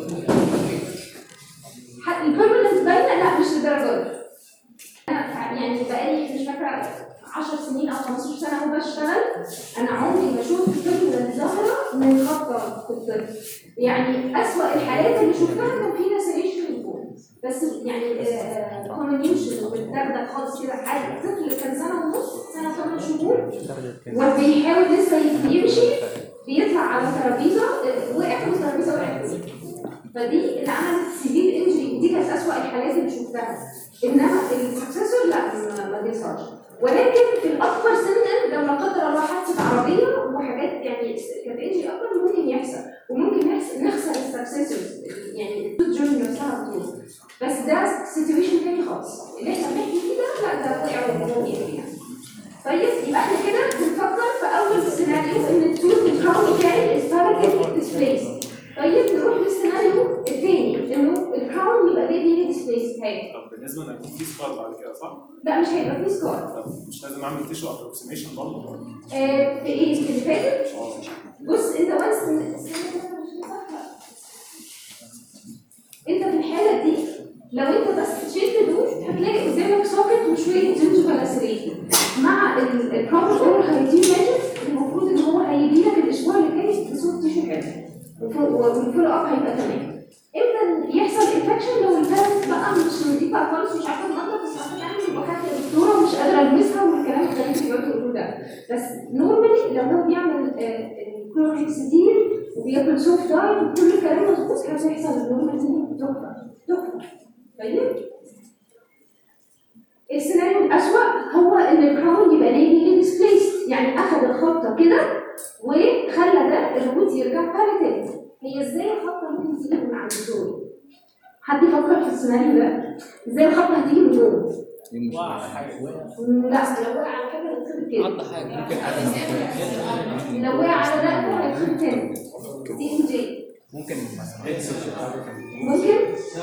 حق البيرمننت باينه لا مش للدرجه دي انا يعني بقالي مش فاكره 10 سنين او 15 سنه اهو بشتغل انا عمري ما شفت بيرمننت ظاهره من خبطه في الطب يعني اسوأ الحالات اللي شفتها كان في لاسريشن البون بس يعني كومنيوشن وبتدغدغ خالص كده عادي طفل كان سنه ونص سنه ثمان شهور وبيحاول لسه يمشي بيطلع على ترابيزه آه، وقع والترابيزه وقعت فدي اللي عملت سيفير انجري دي كانت اسوأ الحالات اللي شفتها انما السكسسور لا ما- ما بيحصلش ولكن في الاكبر سنا لو لا قدر الله حادثه عربيه وحاجات يعني كانت انجري اكبر ممكن يحصل وممكن يحصل نخسر السكسسورز يعني الجورني نفسها بتروح بس ده سيتويشن تاني خالص اللي احنا بنحكي فيه ده لا ده وقع وممكن يعني طيب يبقى احنا كده بنفكر في اول سيناريو ان التوث الكراون بتاعي اسبارجل ديسبليس طيب نروح للسيناريو الثاني انه الكراون يبقى بيبي ديسبليس هاي طب بالنسبه ان يكون في سكار بعد كده صح؟ لا مش هيبقى فيه سكار طب مش لازم اعمل تيشو ابروكسيميشن برضه آه في ايه في اللي فاتت اه بص انت وانس انت في الحاله دي لو انت بس شلت دول هتلاقي قدامك سوكت وشويه جنجفال اسريتي مع البروبر اورال هايجين ميجرز المفروض ان هو هيجي لك الاسبوع اللي جاي بصوت تيشو حلو وفو- والفولو اب هيبقى تمام امتى يحصل انفكشن لو البلد بقى مش نظيفه خالص مش عارفه تنظف بس عارفه تعمل وخدت الدكتوره ومش قادره المسها والكلام الغريب اللي بيقعدوا يقولوه ده بس نورمالي لو هو بيعمل كلورهكسيدين وبياكل سوفت دايت وكل الكلام مظبوط هتحصل النورمال دي تحفه تحفه طيب السيناريو الأسوأ هو إن الكراون يبقى نيجي ديسبليس يعني أخذ الخبطة كده وخلى ده الروت يرجع باراتيل هي ازاي الخبطة ممكن تيجي من عند دول؟ حد يفكر في السيناريو ده؟ ازاي الخبطة هتيجي من دول؟ وقع على حاجه وقع لا لو وقع على حاجة هيتخبط كده عض حاجه لو وقع على ده هيتخبط تاني دي ام جي ممكن مثلا ممكن؟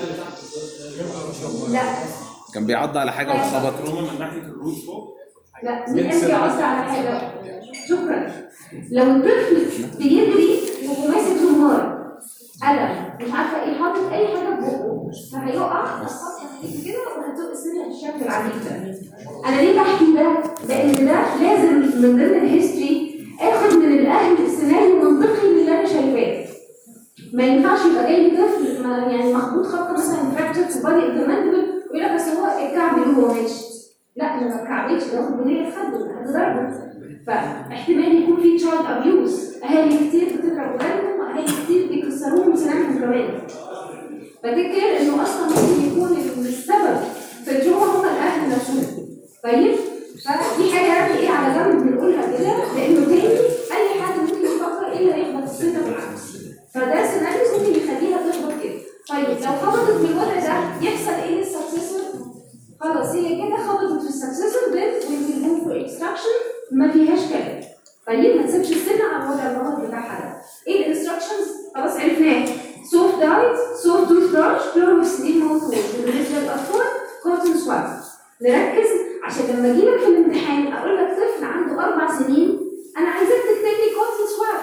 لا كان بيعض على حاجه واتخبط تروما من ناحيه الروت فوق لا مين قال قصدي على حاجة؟ شكرا لو الطفل بيجري وهو ماسك زمار قلم مش عارفه ايه حاطط اي حاجه في بقه فهيقع الخط هيجي كده وهتزق السن بالشكل العجيب ده انا ليه بحكي ده؟ لان ده لازم من ضمن الهيستوري اخد من الاهل سيناريو منطقي للي انا شايفاه ما ينفعش يبقى جاي لي طفل ما- يعني مخبوط خبطه مثلا فراكتشر في بادي انترمنتبل ويقول لك بس هو الكعب اللي هو ماشي لا انا ما اتكعبتش ده واخد بنيه خده لحد ضربه فاحتمال يكون في تشايلد ابيوز اهالي كتير بتضرب ولادهم واهالي كتير بيكسروهم سنانهم كمان بفتكر انه اصلا ممكن يكون السبب في الجوع هم الاهل نفسهم طيب فدي حاجه يعني ايه على جنب بنقولها كده لانه تاني اي حد ممكن يفكر ايه اللي هيخبط السته بالعكس فده سيناريو ممكن يخليها تخبط كده طيب لو خبطت بالوضع ده يحصل ايه للسكسسور؟ خلاص هي كده خبطت في السكسسور بنت والموف فور اكستراكشن ما فيهاش كلام طيب ما تسيبش السن على الوضع الغلط بتاعها ده ايه الانستراكشنز؟ خلاص عرفناه سوفت دايت سوفت توث براش كلوروفسلين ماوث ووش بالنسبه للاطفال كوتن سواب نركز عشان لما اجي لك في الامتحان اقول لك طفل عنده اربع سنين انا عايزاك تكتب لي كوتن سواب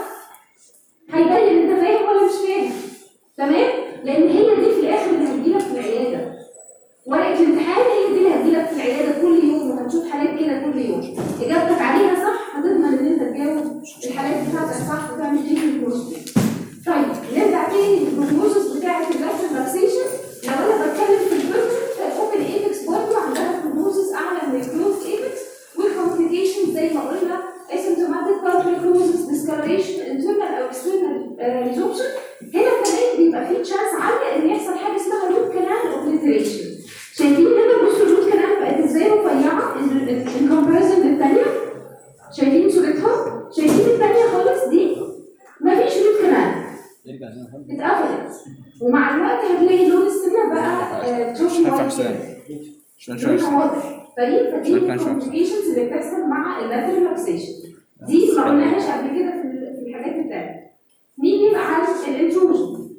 هيبين انت فاهم ولا مش فاهم تمام لان هي دي في الاخر اللي هتجيلك في العياده ورقه الامتحان هي دي اللي هتجيلك في العياده كل يوم وهتشوف حالات كده كل يوم اجابتك عليها صح هتضمن ان انت تجاوب الحالات بتاعتك صح وتعمل ايه في البروسيس طيب نرجع تاني للبروجنوزس بتاعت الريلاكس ريلاكسيشن لو انا بتكلم في البيرفكت فالاوبن ايبكس برضه عندها بروجنوزس اعلى من الكلوز ايبكس والكومبليكيشن زي ما قلنا asymptomatic pulmonary discoloration internal او external resorption هنا كمان بيبقى في تشانس عاليه ان يحصل حاجه اسمها روت كانال اوبليتريشن شايفين هنا بصوا الروت كانال بقت ازاي رفيعه ان كومباريزن للثانيه شايفين صورتها شايفين الثانيه خالص دي مفيش روت كانال نرجع هنا خالص. اتقفلت ومع الوقت هتلاقي لون السنه بقى تروفي شايف وايت حسام كده. شلون شوي لونها واضح طيب فدي شوية كان شوية. الكومبليكيشنز اللي بتحصل مع اللاترال ريلاكسيشن دي ما قلناهاش قبل كده في ال- في الحاجات التانية نيجي بقى على الانتروجن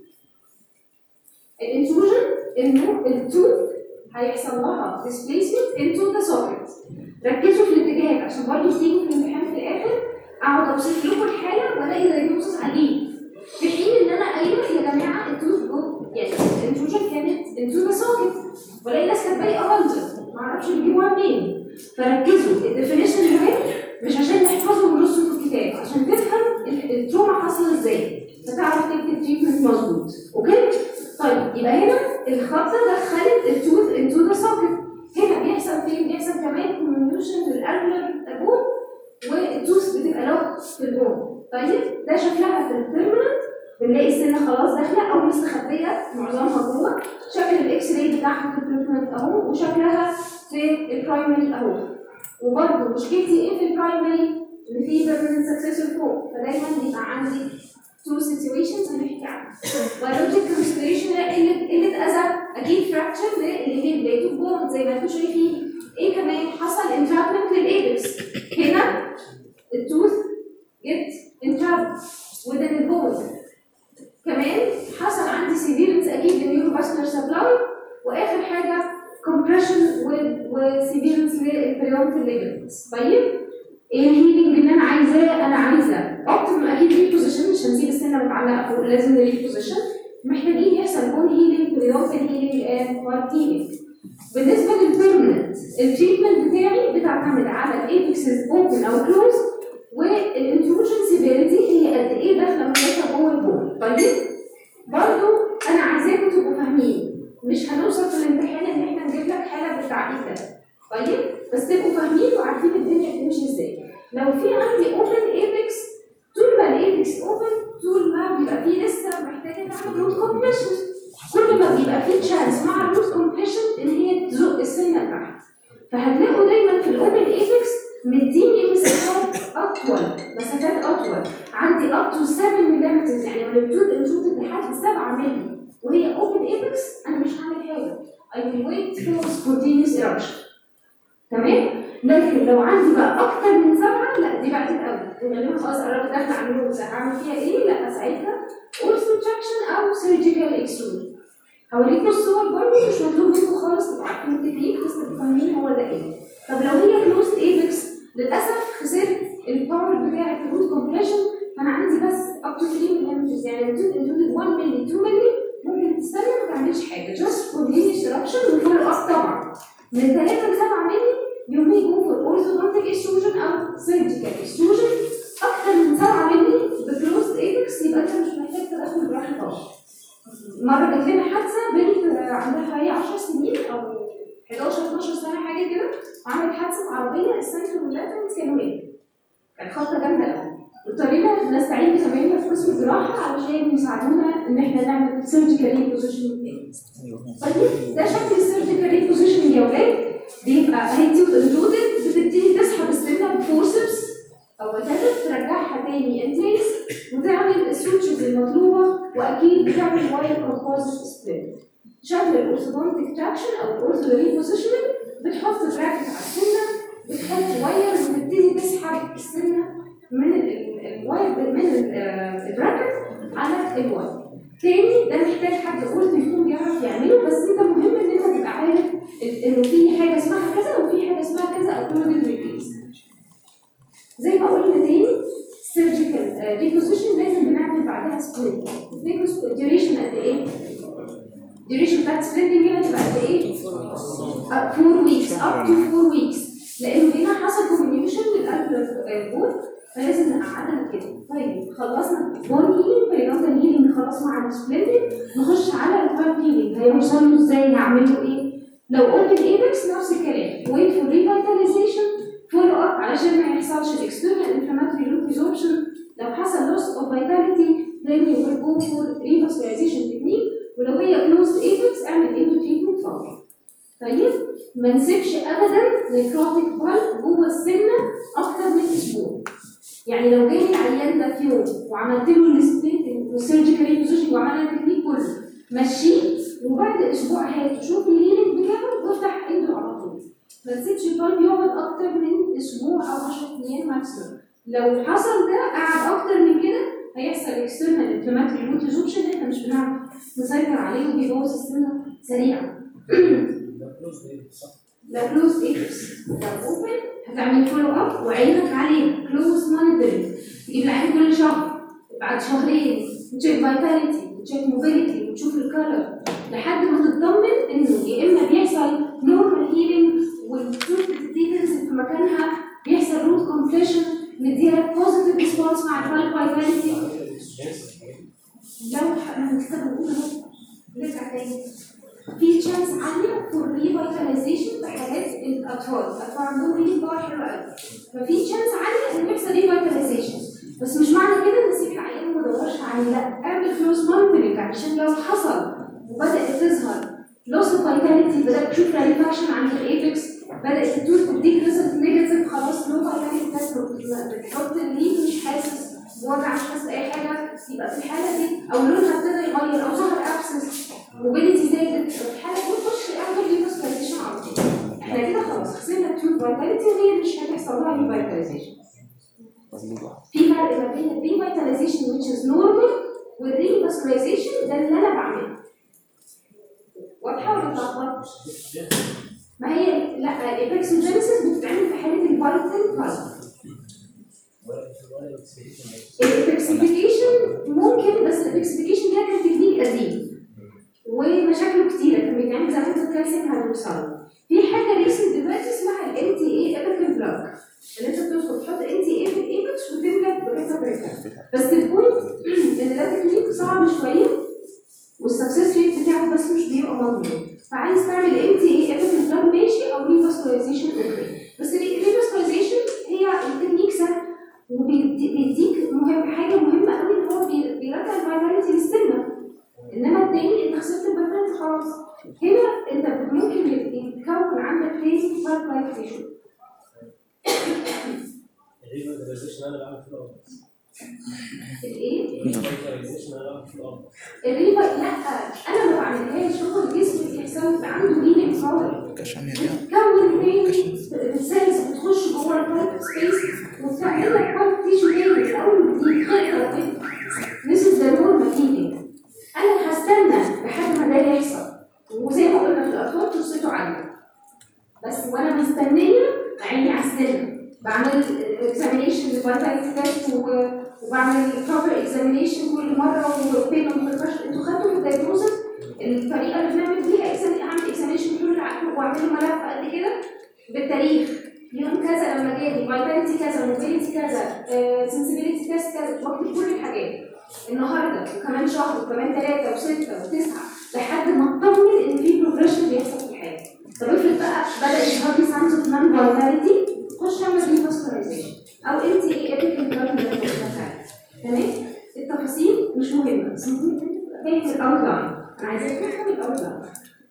الانتروجن انه التوث هيحصل لها displacement into the socket ركزوا في الاتجاهات عشان برضه تيجوا في الامتحان في الاخر اقعد اوصف لكم الحاله والاقي دايجنوستس عليه في حين ان انا قايله يا جماعه التوث جو يعني الانتروجن كانت into the socket والاقي ناس كاتبه لي ابانجر معرفش بيجيبوها منين فركزوا الديفينيشن مهم مش عشان نحفظه ونرصه في الكتاب عشان تفهم ال- التروما حصل ازاي فتعرف تكتب تريتمنت مظبوط اوكي طيب يبقى هنا الخطه دخلت التوث انتو ذا سوكت هنا بيحصل فين بيحصل كمان كوميونيشن للالفلر بون والتوث بتبقى لو في البون طيب ده شكلها في البيرمننت بنلاقي السنه خلاص داخله او مستخبيه معظمها جوه شكل الاكس راي بتاعها في البيرمننت اهو وشكلها في البرايمري اهو وبرضه مشكلتي ايه في البرايمري ان في بيرمننت سكسسور فوق فدايما بيبقى عندي تو سيتويشنز هنحكي عنها بيولوجيك كونستريشن قله قله اذى اكيد فراكشر اللي هي البيت بون زي ما انتم شايفين ايه كمان حصل انترابمنت للايبكس هنا التوث جت انتراب within البون كمان حصل عندي سيفيرنس اكيد للنيوروفاسكولار سبلاي واخر حاجه كومبريشن وسيفيرنس للبريونتال ليجمنتس طيب ايه الهيلينج اللي انا عايزاه انا عايزه اوبتيمم اكيد ري بوزيشن مش هنسيب السنه متعلقه فوق لازم ري بوزيشن محتاجين يحصل بون هيلينج بريونتال هيلينج اند هارت هيلينج بالنسبه للبيرمننت التريتمنت بتاعي بتعتمد على الايبكسز اوبن او كلوز والانتروجن سيفيريتي هي قد ايه داخله مكانها جوه البون طيب برضو انا عايزاكم تبقوا فاهمين مش هنوصل في الامتحان ان احنا نجيب لك حاله بالتعقيد ده طيب بس تبقوا فاهمين وعارفين الدنيا بتمشي ازاي لو في عندي اوبن ايبكس طول ما الايبكس اوبن طول ما بيبقى فيه لسه محتاجه تعمل روت كومبريشن كل ما بيبقى فيه تشانس مع الروت كومبريشن ان هي تزق السنه لتحت فهتلاقوا دايما في الاوبن ايبكس مديني مسافات اطول مسافات اطول عندي up to 7 ملم يعني لو التوت انشوت لحد 7 ملم وهي اوبن ايبكس انا مش هعمل حاجه I will wait for spontaneous eruption تمام لكن لو عندي بقى اكتر من سبعه لا دي بعدت قوي غالبا خلاص قربت داخله على النوز هعمل فيها ايه؟ لا ساعتها اوستروتراكشن او سيرجيكال اكسترود هوريكم الصور برضه مش مطلوب منكم خالص تبقوا عارفين التكنيك بس تبقوا فاهمين هو ده ايه طب لو هي كلوزد ايبكس للاسف خسرت الباور بتاع الروت كومبريشن فانا عندي بس اب تو 3 ملم ستيتمنتس يعني لو انكلودد 1 مللي 2 مللي ممكن تستنى ما تعملش حاجه جاست كونتينيوس eruption وفولو اب طبعا من 3 ل 7 مللي you may go for orthodontic extrusion او surgical extrusion اكتر من 7 مللي بكلوزد ايبكس يبقى انت مش محتاج تدخل جراحه طبعا مره جات لنا حادثه بنت عندها حوالي 10 سنين او 11 12 سنه حاجه كده وعملت حادثه عربيه السنتر واللاترال كانوا مات كانت خبطه جامده قوي اضطرينا نستعين بزمايلنا في قسم الجراحه علشان يساعدونا ان احنا نعمل سيرجيكال ريبوزيشن طيب ده شكل السيرجيكال ريبوزيشن يا ولاد بيبقى هيدي انكلودد بتبتدي تسحب السنه بفورسبس او whatever ترجعها تاني ان بليس وتعمل السوتشز المطلوبه واكيد بتعمل واير كومبوزيت سبليت شكل الاورثودونتيك تراكشن او الاورثو ريبوزيشننج بتحط براكت على السنه بتحط واير وتبتدي تسحب السنه من ال- ال- الواير من ال- آه، البراكت على الواير تاني ده محتاج حد قلت يكون بيعرف يعمله بس انت مهم ان انت تبقى عارف ال- انه في حاجه اسمها كذا وفي حاجه اسمها كذا او كل ريبليس زي ما قلنا تاني سيرجيكال ريبوزيشن لازم بنعمل بعدها سبليت ديوريشن قد ايه؟ ديوريشن بتاعت سبليتنج هنا تبقى قد ايه؟ 4 ويكس اب تو 4 ويكس لانه هنا حصل كومبينيشن للقلب البول فلازم نقعدها كده طيب خلصنا بون هيلينج برينوتال هيلينج خلاص مع السبليتنج نخش على الهارت هيلينج هيوصل له ازاي هعمل له ايه؟ لو اوبن ايبكس نفس الكلام ويت فور ريفيتاليزيشن فولو اب علشان ما يحصلش الاكسترنال انفلاماتوري لوب ريزوربشن لو حصل لوس اوف فيتاليتي then you will go for revascularization technique ولو هي كلوزد ايبكس اعمل اندو تريتمنت فور طيب ما نسيبش ابدا نيكروتيك بالب جوه السنه اكتر من اسبوع يعني لو جالي العيان ده في يوم وعملت له السبليت والسيرجيكال ريبوزيشن وعملنا التكنيك كله مشيه وبعد اسبوع هاته شوف الهيلينج بتاعه وافتح ايده على طول ما تسيبش البالب يقعد اكتر من اسبوع او 10 ايام ماكسيموم لو حصل ده قعد اكتر من كده هيحصل اكسترنال انفلاماتوري روت ريزوبشن احنا مش بنعرف نسيطر عليه وبيبوظ السنه سريعا لو كلوز ايبس لو اوبن هتعمل فولو اب وعينك عليه كلوز مونيتورنج تجيب العين كل شهر بعد شهرين وتشيك فيتاليتي وتشيك موبيليتي وتشوف الكالر لحد ما تطمن انه يا اما بيحصل نورمال هيلينج والتوت بتبتدي تنزل في مكانها بيحصل روت كومبريشن مديها بوزيتيف ريسبونس مع الفال فيتاليتي لو هنكتبه نقول اهو نرجع تاني في تشانس عالية فور ريفيتاليزيشن في حالات الأطفال، الأطفال عندهم ريليف باور حلو قوي. ففي تشانس عالية إن يحصل ريفيتاليزيشن، بس مش معنى كده إن نسيب العيان وما ندورش عليه، لا اعمل كلوز مونيتورنج عشان لو حصل وبدأت تظهر لوس اوف فيتاليتي بدأت تشوف ريفاكشن عند الإيبكس بدأت التوت تديك ريزلت نيجاتيف خلاص لو فيتاليتي تست بتحط الليد مش حاسس بوجع مش حاسس بأي حاجة يبقى في الحالة دي أو لونها ابتدى يغير أو ظهر أبسس موبيليتي زادت في الحالة دي نخش اعمل ريفاسكولاريزيشن على طول احنا كده خلاص خسرنا التوت فيتاليتي وهي مش هتحصل لها ريفيتاليزيشن في فرق ما بين الريفيتاليزيشن which is normal والريفاسكولاريزيشن ده اللي انا بعمله واضحه ولا اتلخبطت؟ ما هي لا الابكسوجينيسيس بتتعمل في حاله الفيتال فايت الابكسيفيكيشن ممكن بس الابكسيفيكيشن ده كان تكنيك قديم ومشاكله كتيره كان بيتعمل زمان في الكالسيوم هيدروكسيد في حاجه ريسنت دلوقتي اسمها الان تي اي ابيكال بلوك اللي انت بتدخل تحط ان تي اي في الايبكس وتملى بريتا بريتا بس البوينت ان ده تكنيك صعب شويه والسكسس ريت بتاعه بس مش بيبقى مضمون فعايز تعمل ان تي اي ابيكال بلوك ماشي او ريفاسكولاريزيشن اوكي بس الريفاسكولاريزيشن هي التكنيك سهل وبيديك مهم حاجه مهمه قوي ان هو بي- بيرجع الفيتاليتي للسنه انما التاني انت خسرت الفيتاليتي خلاص هنا انت ممكن يتكون عندك تاني فايت لايك تيشو الريفيرزيشن انا بعمل في الارض الايه؟ الريفيرزيشن انا بعمل في الارض الريفا لا انا ما بعملهاش هو الجسم بيحصل عنده هيلينج باور كشان يا بتكون تاني سيلز بتخش جوه البايب سبيس وبتعمل لك بايب تيشو تاني من اول وجديد خلقه وكده This is the normal healing انا هستنى لحد ما ده يحصل وزي ما قلنا في الاطفال فرصته عاليه بس وانا مستنيه عيني على السن بعمل بعمل اكزامينيشن للفيتاليتي تيست وبعمل بروبر اكزامينيشن كل مره وبين ما بتخرجش انتوا خدتوا في الدايجنوزس الطريقه اللي بنعمل بيها exam- اعمل اكزامينيشن طول العقل واعمل له ملف قد كده بالتاريخ يوم كذا لما جالي فيتاليتي كذا موبيليتي كذا سنسبيليتي تيست كذا واكتب كل الحاجات النهارده وكمان شهر وكمان ثلاثه وسته وتسعه لحد ما اطمن ان في بروجريشن بيحصل في الحياه طب افرض بقى بدا يظهر لي ساينز اوف نون فيتاليتي خش اعمل ريفاسكولايزيشن او انت ايه ابيك الدراج تمام التفاصيل مش مهمه بس مهم ان انت تبقى فاهم الاوتلاين انا عايزاك تفهم الاوتلاين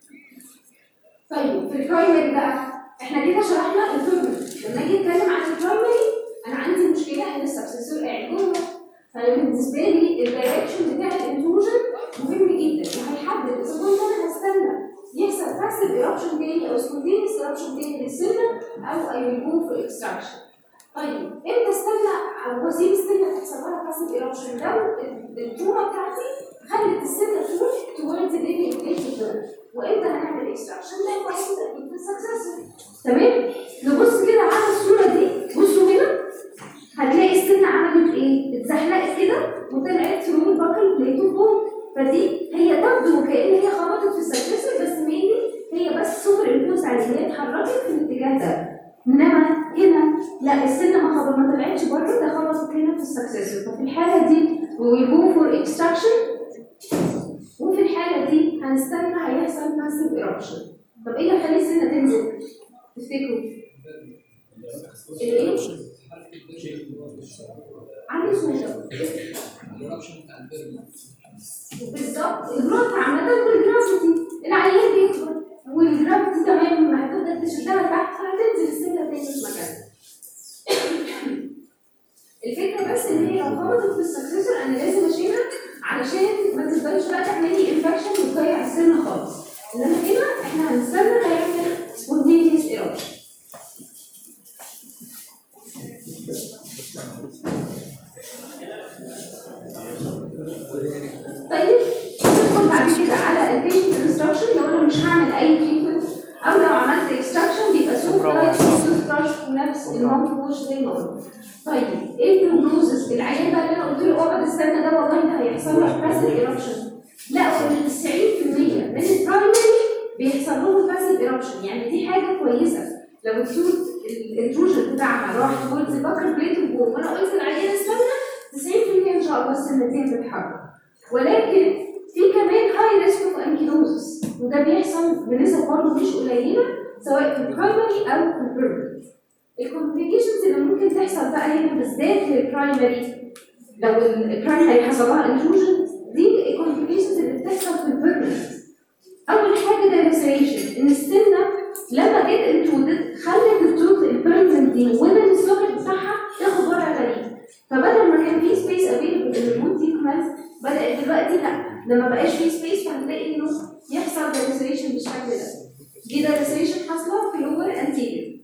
طيب في البرايمري بقى احنا كده شرحنا التورمنت لما اجي اتكلم عن البرايمري انا عندي مشكله ان السبسيسور قاعد جوه فانا بالنسبه لي الدايركشن بتاع الانتروجن مهم جدا وهيحدد اذا كنت انا هستنى يحصل باسيف ايربشن تاني او سبونتينيوس ايربشن تاني للسنه او اي ويل جو في اكستراكشن طيب امتى استنى او واسيب السنه تحصل لها باسيف ايربشن لو التومه بتاعتي خلت السنه تروح towards the baby engagement وامتى هنعمل اكستراكشن ده بسيط اكيد في السكسس تمام نبص كده على الصوره دي بصوا هنا هتلاقي السنه عملت ايه؟ اتزحلقت كده وطلعت ثرو البكر بليت اوف بون فدي هي تبدو وكأن هي خبطت في السكسسور بس مينلي هي بس سوبر امبوز على هي اتحركت في الاتجاه ده انما هنا لا السنه ما خبط ما طلعتش بره ده خبطت هنا في السكسسور ففي الحاله دي we go for extraction وفي الحالة دي هنستنى هيحصل ماسيف ايربشن طب ايه اللي هيخلي السنة تنزل؟ تفتكروا؟ الايه؟ عندي سؤال بالظبط الجروث عامة والجرافيتي العيان بيكبر والجرافيتي تمام لما هتبدأ تشدها لتحت فهتنزل السنة تاني في مكانها الفكرة بس ان هي لو خبطت في السكسسور انا لازم اشيلها علشان ما تفضلش بقى تعملي انفكشن وتضيع السن خالص انما هنا احنا هنستنى هيعمل سبونتينيوس ايربشن طيب ندخل بعد كده على البيشنت انستراكشن لو انا مش هعمل اي تريتمنت او لو عملت اكستراكشن بيبقى سوق لايك سوق ونفس الموت ووش زي ما قلنا طيب ايه البروجنوزس العيان بقى اللي انا قلت له اقعد استنى ده والله ده هيحصل له باسيف ايربشن لقوا ان 90% من البرايمري بيحصل لهم باسيف ايربشن يعني دي حاجه كويسه لو التوت الانتروجن بتاعها راح تولز بكر بليت وجوه وانا قلت للعيان استنى 90% ان شاء الله السنتين تتحرك ولكن في كمان هاي ريسك اوف انكيلوزس وده بيحصل بنسب برضه مش قليله سواء في البرايمري او في البيرمنت الكومبليكيشنز اللي ممكن تحصل بقى هنا بالذات للبرايمري لو البرايمري حصل لها انتروجن دي الكومبليكيشنز اللي بتحصل في البيرمنت اول حاجه ده ريسريشن ان السنه لما جت انتودد خلت التوث البيرمنت دي ومن السوكت بتاعها تاخد وضع غريب فبدل ما كان في سبيس افيلبل ان الروت سيكونس بدات دلوقتي لا لما بقاش في سبيس فهتلاقي انه يحصل ريسريشن بالشكل ده دي ده ريسريشن حاصله في اللور انتيريور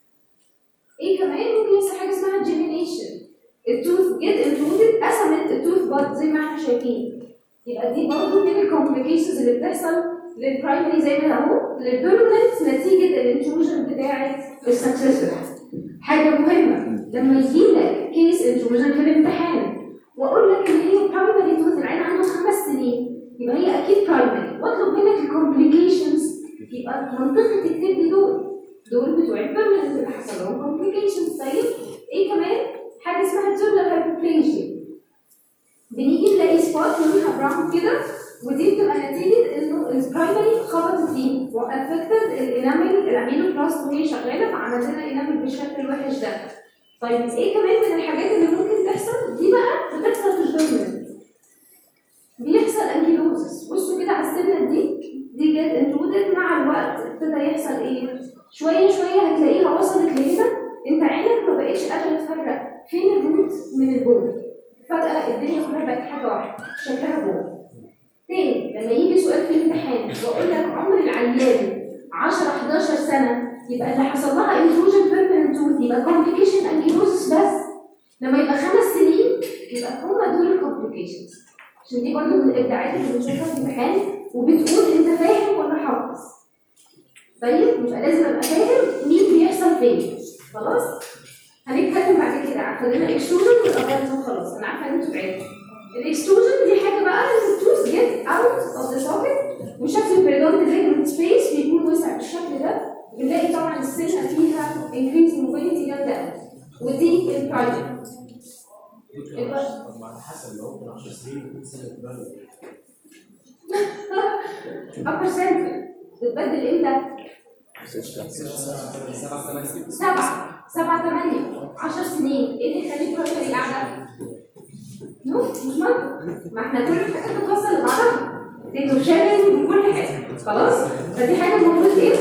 ايه كمان ممكن يحصل حاجه اسمها جيمينيشن التوث جيت انتودد قسمت التوث باد زي ما احنا شايفين يبقى دي برضه من الكومبليكيشنز اللي بتحصل للبرايمري زي ما اهو للبيرمنت نتيجه الانتروجن بتاعه السكسسور حاجه مهمه لما يجي لك كيس انتروجن في الامتحان واقول لك ان هي برايمري توث العين عنده خمس سنين يبقى هي اكيد برايمري واطلب منك الكومبليكيشنز يبقى منطقي تكتب لي دول دول بتوع البيرمنت اللي حصل لهم كومبليكيشنز طيب ايه كمان حاجه اسمها تورنر هايبوبليجيا بنيجي نلاقي سبوت لونها براون كده ودي بتبقى نتيجه انه البرايمري خبطت فيه وافكتد الانامل الامينو بلاست وهي شغاله فعملت لنا انامل بالشكل الوحش ده طيب ايه كمان من الحاجات اللي ممكن تحصل دي بقى بتحصل في البيرمنت بيحصل انكيلوزس بصوا كده على السنه دي دي جت انتودد مع الوقت ابتدى يحصل ايه شويه شويه هتلاقيها وصلت لهنا انت عينك ما بقتش قادره تفرق فين الروت من البون فجاه الدنيا كلها بقت حاجه واحده شكلها بون تاني لما يجي سؤال في الامتحان واقول لك عمر العيان 10 11 سنه يبقى اللي حصل لها انتروجن بيرمننت توث يبقى كومبليكيشن انكيلوزس بس لما يبقى خمس سنين يبقى هما دول الكومبليكيشنز عشان دي برضه من الابداعات اللي بنشوفها في الامتحان وبتقول انت فاهم ولا حافظ طيب يبقى لازم ابقى فاهم مين بيحصل فين خلاص هنتكلم فاضل لنا اكستروجن والابارتم خلاص انا عارفه ان انتوا بعدتوا الاكستروجن دي حاجه بقى التوث جيت اوت اوف ذا سوكت وشكل البريدونت ليجمنت سبيس بيكون وسع بالشكل ده بنلاقي طبعا السنه فيها انكريز موبيليتي جامده قوي ودي البرايمري طب ما على حسب لو ممكن 10 سنين يكون سنه تبالغ upper central بتبدل امتى؟ سبعة سبعة ثمانية عشر سنين ايه اللي يخليك بشري قاعدة؟ نو مش منطق ما احنا كل الحاجات بتوصل لبعضها دي شامل وكل حاجة خلاص؟ فدي حاجة المفروض ايه؟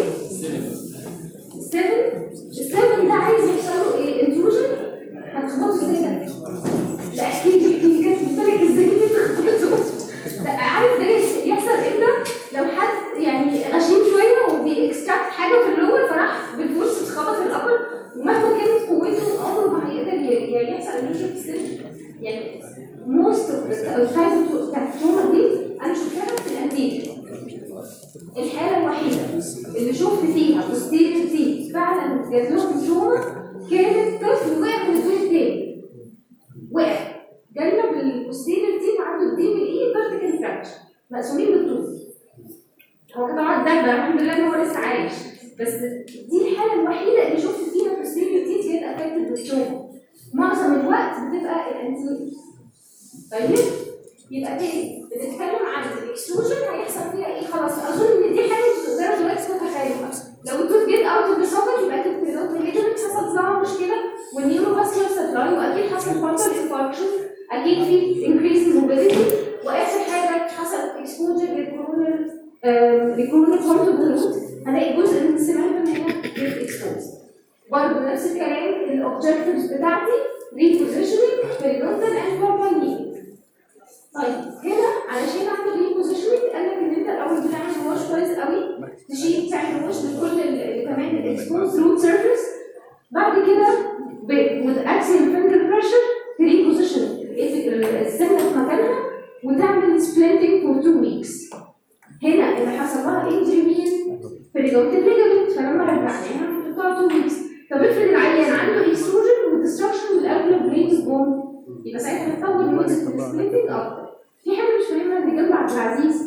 السفن السفن ده عايز يحصل له ايه؟ انتروجن هتخبطه ازاي ده؟ لا احكي لي احكي لي كانت بالك ازاي دي تخبطه؟ لا عارف ده يحصل امتى؟ لو حد يعني غشيم شويه وبيكستراكت حاجه في اللور فراح بالفورس اتخبط في الابر ومهما كانت قوته عمره ما هيقدر ي- يعني يحصل انيشن في السن يعني موست اوف التايب بتاعت التومر دي انا شفتها في الانتيك الحاله الوحيده اللي شفت فيها بوستيريور تي فعلا جات لهم تومر كانت طفل وقع من الدور التاني وقع جالنا بالبوستيريور تي عنده الدين بالايد فيرتيكال فراكشر مقسومين بالطول هو كده قعد دغدغ الحمد لله ان هو لسه عايش بس دي الحاله الوحيده اللي شفت فيها بوستيريور تي جت افكتد بالتومر معظم الوقت بتبقى الانتيريور طيب يبقى تاني بنتكلم عن الاكستروجن هيحصل فيها ايه خلاص اظن ان دي حاجه تقدروا دلوقتي تتخيلوها لو التوت جيت اوت اوف ذا سوكت يبقى اكيد البريدوت الليجمنت حصل لها مشكله والنيورو فاسكولار سبلاي واكيد حصل فانتال انفاركشن اكيد في انكريز موبيليتي واخر حاجه حصل اكسبوجر للكورونال للكورونال كورتو روت هنلاقي جزء من السمنه هنا جيت اكسبوز برضه نفس الكلام الاوبجكتيفز بتاعتي ريبوزيشننج بريدونتال اند كومباني طيب هنا علشان اعمل ريبوزيشننج قال لك ان انت الاول بتعمل واش كويس قوي تشيل تعمل واش لكل ال- كمان الاكسبوز روت سيرفيس بعد كده with axial finger pressure تريبوزيشن السنه في مكانها وتعمل سبلنتنج فور 2 ويكس هنا اللي حصل لها انجري مين؟ بريدونتال ليجمنت فلما رجعناها بتقعد 2 ويكس طب افرض العيان عنده اكستروجن وديستركشن للالفيولار برينز بون يبقى ساعتها هتطول مده السبلنتنج اكتر في حاجه مش فاهمها اللي جنب عبد العزيز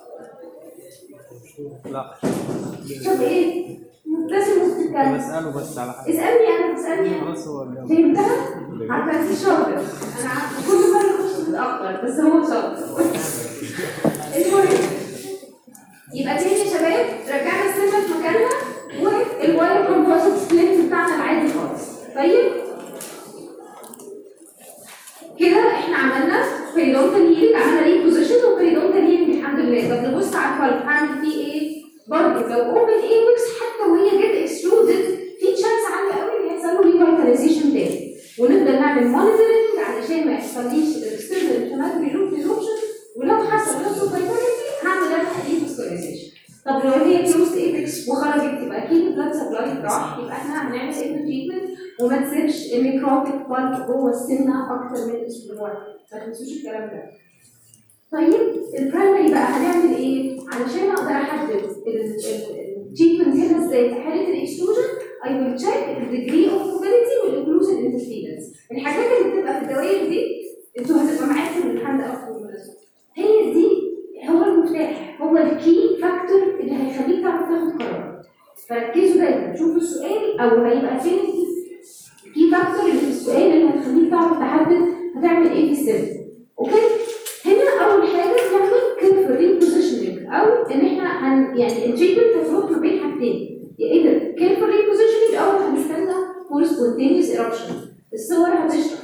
لا طب ايه؟ مبتسم وسط الكلام بسأله بس على حاجة اسالني انا اسالني انا خلاص هو الجواب. فهمتها؟ عبد العزيز شاطر انا عارفه كل مره اخش متاخر بس هو شاطر المهم يبقى تاني يا شباب رجعنا السنه في مكانها والواير كومبوزيت سبليت بتاعنا العادي خالص طيب كده احنا عملنا بريدونتال هيلينج عملنا ري بوزيشن وبريدونتال هيلينج الحمد لله طب نبص على القلب هعمل فيه ايه؟ برضه لو اوبن ايبكس حتى وهي جت اكسترودد في تشانس عاليه قوي ان يحصل له ريفيتاليزيشن تاني ونفضل نعمل مونيتورنج علشان ما يحصليش الاكسترنال انفلاماتوري روت ريزوبشن ولو حصل نفسه فيتاليتي هعمل انا ريفيتاليزيشن طب لو هي كلوزد ايبكس وخرجت يبقى اكيد البلاد سبلاي راح يبقى احنا هنعمل ايه تريتمنت وما تسيبش النيكروتيك بالك جوه السنه اكتر من اسبوع ما تنسوش الكلام ده طيب البرايمري بقى هنعمل ايه؟ علشان اقدر احدد التريتمنت هنا ازاي في حاله الاكسكلوجن I will check the degree of mobility والاوكلوجن interference الحاجات اللي بتبقى في الدوائر دي انتوا هتبقى معاكم الامتحان ده اكتر بالمناسبه هي دي هو المفتاح هو الكي فاكتور اللي هيخليك تعرف تاخد قرار فركزوا دايما شوفوا السؤال او هيبقى فين الكي فاكتور اللي في السؤال اللي هتخليك تعرف تحدد هتعمل ايه في السن اوكي هنا اول حاجه نعمل كيرفل ريبوزيشننج او ان احنا هن يعني التريتمنت هتروح ما بين حاجتين يا اذا كيرفل ريبوزيشننج او هنستنى فور سبونتينيوس ايربشن الصور هتشرح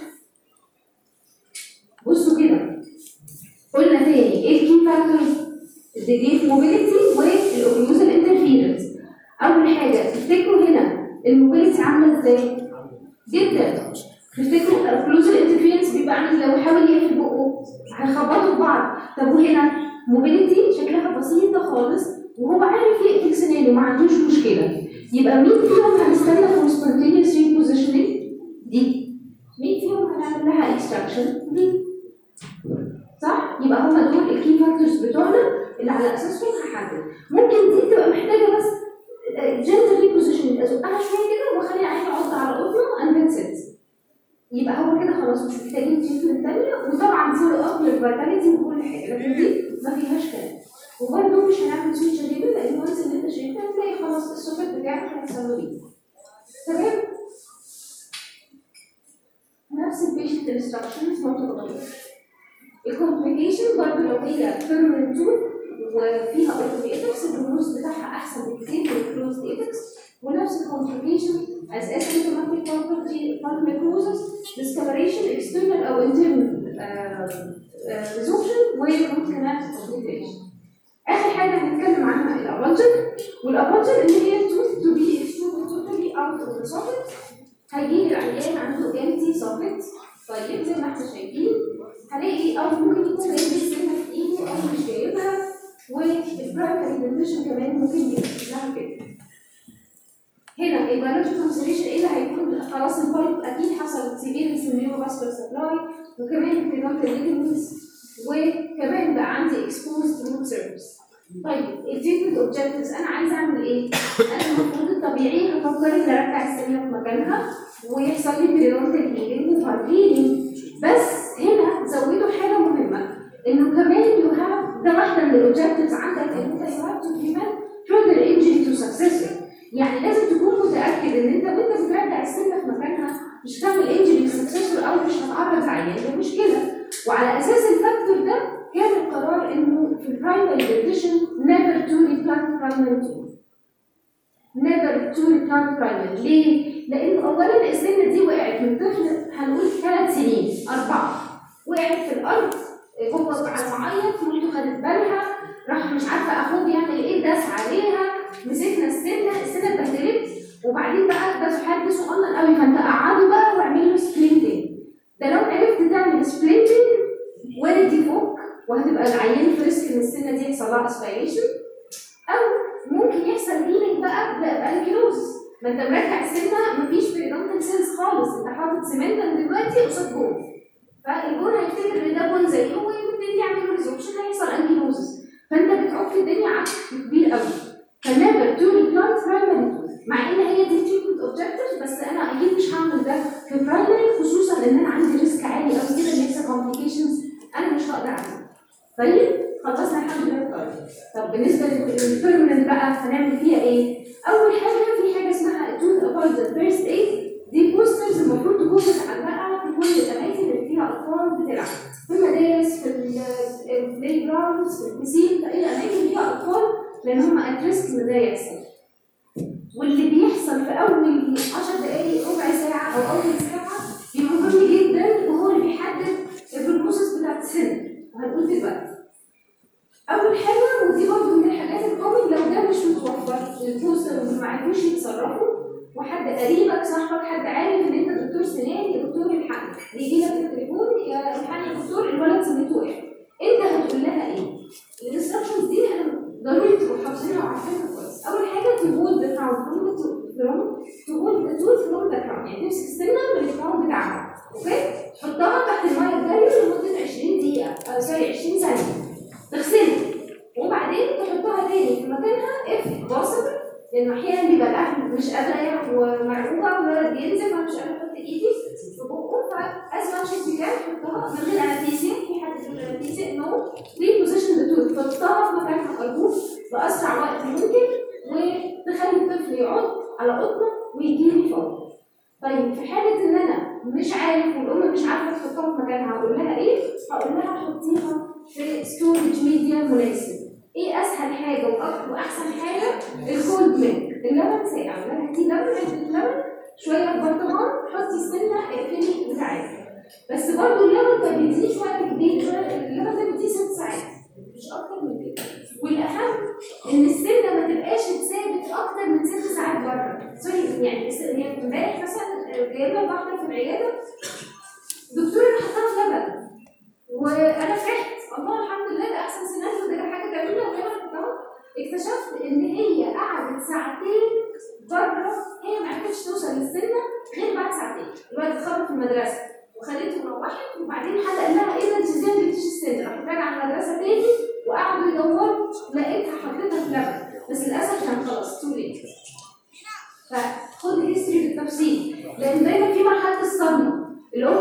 بصوا كده قلنا تاني ايه الكي فاكتورز الديجري اوف موبيليتي والاوكلوزال انترفيرنس اول حاجه تفتكروا هنا الموبيليتي عامله ازاي جدا تفتكروا الاوكلوزال انترفيرنس بيبقى عامل لو حاول يقفل بقه هيخبطوا في بعض طب وهنا موبيليتي شكلها بسيطه خالص وهو عارف يقفل سنانه ما عندوش مشكله يبقى مين فيهم هنستنى فور سبونتينيوس ريبوزيشننج دي مين فيهم هنعمل لها اكستراكشن دي صح؟ يبقى هما دول الكي فاكتورز بتوعنا اللي على اساسهم هحدد ممكن دي تبقى محتاجه بس جنتل ريبوزيشن ازقها شويه كده واخلي العين يعض على اذنه اند ذاتس يبقى هو كده خلاص مش محتاجين تريتمنت تانية وطبعا فولو اب للفيتاليتي وكل حاجه لكن دي ما فيهاش كلام وبرده مش هنعمل سويتش ليبل لان وانس ان انت شريتها هتلاقي خلاص السوفت بتاعك هيحصل له ايه تمام نفس البيشنت انستراكشنز ما بتتغيرش الكومبليكيشن برضه لو هي بيرمننت تول وفيها اوتوميتكس البروز بتاعها احسن بكتير من الكلوزد ايتكس ونفس الكومبليكيشن as asymptomatic property necrosis discoloration external او internal resorption وممكن كمان complication اخر حاجه هنتكلم عنها الابلجن والابلجن اللي هي tooth to be extruded totally out of the socket هيجي العيان عنده empty socket طيب زي ما احنا شايفين هلاقي او ممكن يكون جايب السنه في ايده او مش جايبها والبرايمري ديفيجن كمان ممكن يبقى لها كده هنا البيولوجيكال كونسيدريشن ايه اللي هيكون خلاص البايب اكيد حصل سيفيرنس النيورو فاسكولار سبلاي وكمان البريدونتال ليجمنتس وكمان بقى عندي اكسبوزد روت سيرفيس طيب التريتمنت اوبجكتيفز انا عايزه اعمل ايه؟ انا المفروض الطبيعي هفكر ان ارجع السنه في مكانها ويحصل لي بريدونتال هيلينج وهارد هيلينج بس هنا زودوا حاجه مهمه انه كمان يو هاف ده واحده من الاوبجكتيفز عندك ان انت يو هاف تو بريفنت further injury to successor يعني لازم تكون متاكد ان انت وانت بترجع السنه في مكانها مش هتعمل انجري للسكسسور او مش هتعرض عيان لمشكله وعلى اساس الفاكتور ده كان القرار انه في البرايمري ديفيجن never to replant primary tumor never to replant primary ليه؟ لانه اولا السنه دي وقعت من طفل هنقول ثلاث سنين اربعه وقعت في الارض هو على معيط مامته خدت بالها راح مش عارفه اخوه بيعمل ايه داس عليها مسكنا السنه السنه اتبهدلت وبعدين بقى ده حد صغنن قوي فانت قعده بقى واعمل له سبلنتنج ده لو عرفت تعمل سبلنتنج وارد يفك وهتبقى العيان في ريسك ان السنه دي يحصل لها اسبيريشن او ممكن يحصل هيلينج بقى بانكيلوز ما انت مرجع السنه مفيش بريدونتال سيلز خالص انت حاطط سيمنتال دلوقتي قصاد جون فالجون هيفتكر ان ده جون زيه ويبتدي يعمل ريزوكشن هيحصل انكيلوزس فانت بتعك الدنيا عك كبير قوي فنيفر تو ريبلانت برايمري مع ان هي دي تريتمنت اوبجكتيف بس انا اكيد مش هعمل ده في برايمري خصوصا ان انا عندي ريسك عالي قوي كده ان يحصل كومبليكيشنز انا مش هقدر اعملها طيب خلصنا الحمد لله طيب طب بالنسبه للبيرمننت بقى هنعمل فيها ايه؟ اول حاجه في حاجه اسمها توث ابوينتد فيرست ايد دي بوسترز المفروض تكون متعلقه في كل الاماكن اللي فيها اطفال بتلعب في المدارس في البلاي جراوندز في البسين في اي اماكن فيها اطفال لان هم ات ريسك ان ده يحصل واللي بيحصل في اول 10 دقائق ربع ساعه او اول ساعه بيبقى مهم جدا وهو اللي بيحدد البروسيس بتاعت السن وهنقول دلوقتي اول حاجه ودي برضه من الحاجات الكومن لو ده مش متوفر البوستر ما عرفوش يتصرفوا وحد قريبك صاحبك حد عارف ان انت دكتور سنان يا دكتور الحقن يجي لك في التليفون يا الحقن يا دكتور الولد سنته وقع انت هتقول لها ايه؟ الانستراكشنز دي انا ضروري تبقوا حافظينها وعارفينها كويس اول حاجه تهول ذا كراون فروم تهول ذا توث فروم ذا كراون يعني تمسك السنه من الكراون بتاعها اوكي تحطها تحت الميه الجاريه لمده 20 دقيقه او سوري 20 ثانيه تغسلها وبعدين تحطها تاني في مكانها اف بوسبل لان احيانا بيبقى الاهل مش قادره ومرعوبه والولد بينزل فانا مش قادره احط ايدي في بقه فاز ماتش از كان تحطها من غير انستيزيا في حد يقول انستيزيا نو ري بوزيشن ذا توث تحطها في مكانها ارجوك باسرع وقت ممكن وتخلي الطفل يقعد على قطنه ويجي لي فوق طيب في حاله ان انا مش عارف والام مش عارفه تحطها في مكانها هقول لها ايه؟ هقول لها حطيها في ستورج ميديا مناسب ايه اسهل حاجه وأك- واحسن حاجه الكولد ميلك اللبن ساقع لما هاتي لبن علبه اللبن شويه في برطمان حطي السنه اقفلي بتاعتها بس برضو اللبن ما بيديش وقت كبير اللبن ده بيديه ست ساعات مش اكتر من كده والاهم ان السنه ما تبقاش اتثابت اكتر من ست ساعات بره سوري يعني الس- هي امبارح مثلا جايبه واحده في العياده دكتور انا حطها في لبن وانا فرحت الله الحمد لله ده احسن سيناريو ده حاجه جميله وكده حطها اكتشفت ان هي قعدت ساعتين بره هي ما عرفتش توصل للسنه غير بعد ساعتين الولد اتخرج في المدرسه وخدته وروحت وبعدين حد قال لها ايه ده انت ازاي ما جبتيش السن راحت راجعه المدرسه تاني وقعدوا يدوروا لقيتها حطيتها في لبن بس للاسف كان خلاص تو ليت فخد هيستوري بالتفصيل لان دايما في مرحله الصدمه الام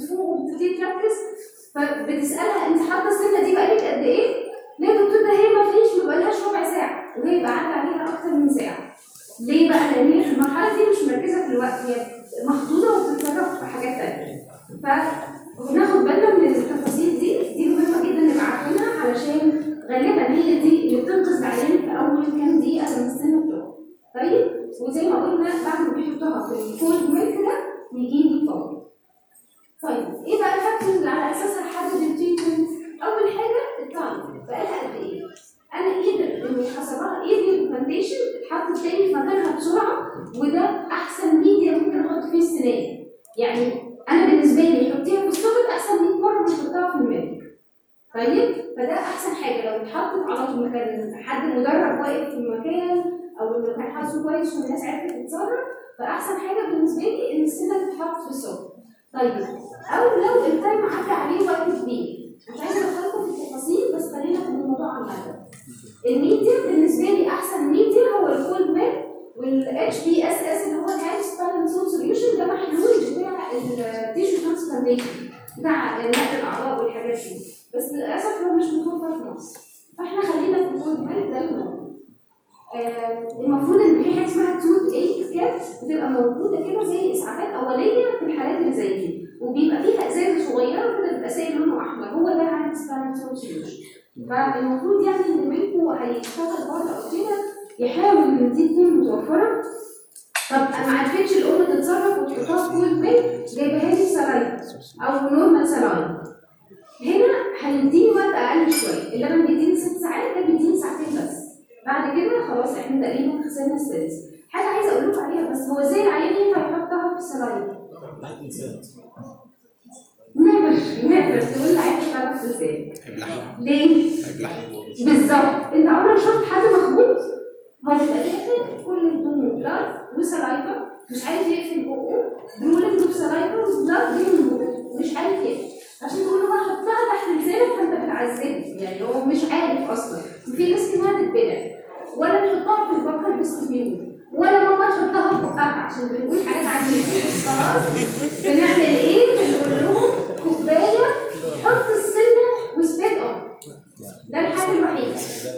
وبتفوق وبتبتدي تركز فبتسالها انت حاطه السنه دي بقالك قد ايه؟ ليه يا دكتور ده هي ما فيش ما بقالهاش ربع ساعه وهي يبقى عدى عليها اكتر من ساعه ليه بقى؟ لان هي في المرحله دي مش مركزه في الوقت هي مخضوضه وبتتصرف في حاجات تانيه فناخد بالنا من التفاصيل دي دي مهمه جدا نبقى عارفينها علشان غالبا هي دي اللي بتنقذ العيان في اول كام دقيقه من السن بتوعه طيب وزي ما قلنا بعد ما بيحطوها في الكولد ميلك ده يجي لي فوق طيب ايه بقى الفاكتورز اللي على اساسها احدد التريتمنت اول حاجه التايم بقالها قد ايه انا ايدر انه حسبها ايه الريكومنديشن اتحط تاني في مكانها بسرعه وده احسن ميديا ممكن احط فيه السنان يعني انا بالنسبه لي حطيها في السوبر احسن 100 مره من احطها في الميلك طيب فده احسن حاجه لو اتحطت على طول كان حد مدرب واقف في المكان او انه كان حاسه كويس والناس عرفت تتصرف فاحسن حاجه بالنسبه لي ان السنه تتحط في السوبر طيب او لو التايم عدى عليه وقت كبير مش عايزه ادخلكم في التفاصيل بس خلينا في الموضوع عامه الميديا بالنسبه لي احسن ميديا هو الكولد ميل والاتش بي اس اس اللي هو الهايست بالانس سوليوشن ده محلول بتاع التيشو ترانسبلانتيشن بتاع نقل الاعضاء والحاجات دي بس للاسف هو مش متوفر في مصر فاحنا خلينا في الكولد ميل ده المهم آه، المفروض ان في حاجه اسمها توت ايت كات بتبقى موجوده كده زي اسعافات اوليه في الحالات اللي زي دي وبيبقى فيها ازازه صغيره كده بيبقى سائل لونه احمر هو ده هاند ستاند سوليوشن فالمفروض يعني ان منكم هيشتغل بره او كده يحاول ان دي تكون متوفره طب انا ما عرفتش الام تتصرف وتحطها في كول ميل جايبها لي سلاين او نورمال سلاين هنا هيديني وقت اقل شويه اللبن بيديني ست ساعات ده بيديني ساعتين بس بعد كده خلاص احنا تقريبا خسرنا السادس حاجه عايزه اقول لكم عليها بس هو ازاي العيان ينفع يحطها في السلاين نيفر نيفر تقول العيان يشتغل في ازاي ليه؟ بالظبط انت عمرك شفت حد مخبوط هو بيبقى داخل كل هدومه بلاد وسلايفا مش عارف يقفل بقه درولك بسلايفا وبلاد جاي من بقه مش عارف يقفل عشان تقول له بقى حطها تحت لسانك فانت بتعذبه يعني هو مش عارف اصلا وفي ناس كمان تتبلع ولا تحطها في البكر بالسبيل ولا ماما تحطها في بقها عشان بنقول حاجات عجيبه خلاص بنعمل ايه؟ بنقول لهم كوبايه حط السنه وسبيد اون ده الحاجه الوحيده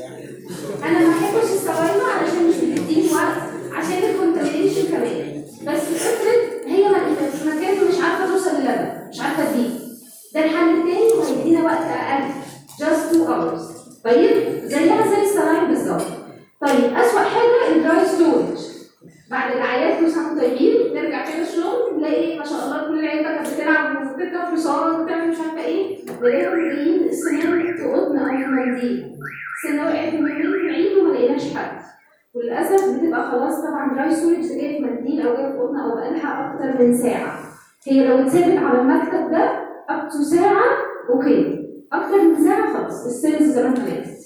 انا ما بحبش الصوايمه علشان مش بتديني وقت عشان الكونتامينيشن كمان بس افرض هي ما في مكان مش عارفه توصل للبن مش عارفه تجيب ده الحل التاني وهيدينا وقت اقل just 2 hours طيب زيها زي الصلايم بالظبط طيب اسوأ حاجه الدراي ستورج بعد العياد كل سنه وانتم طيبين نرجع كده الشغل نلاقي ما شاء الله كل العيال بقى كانت بتلعب وبتركب حصان وبتعمل مش عارفه ايه نلاقيهم جايين السنان في قطن او في منديل السنه وقعت من يومين في العيد وما لقيناش حد وللاسف بتبقى خلاص طبعا دراي ستورج جايه في منديل او جايه في قطن او بقالها اكتر من ساعه هي لو اتثبت على المكتب ده اب تو ساعه اوكي اكتر من ساعه خلاص السيلز زمان ماتت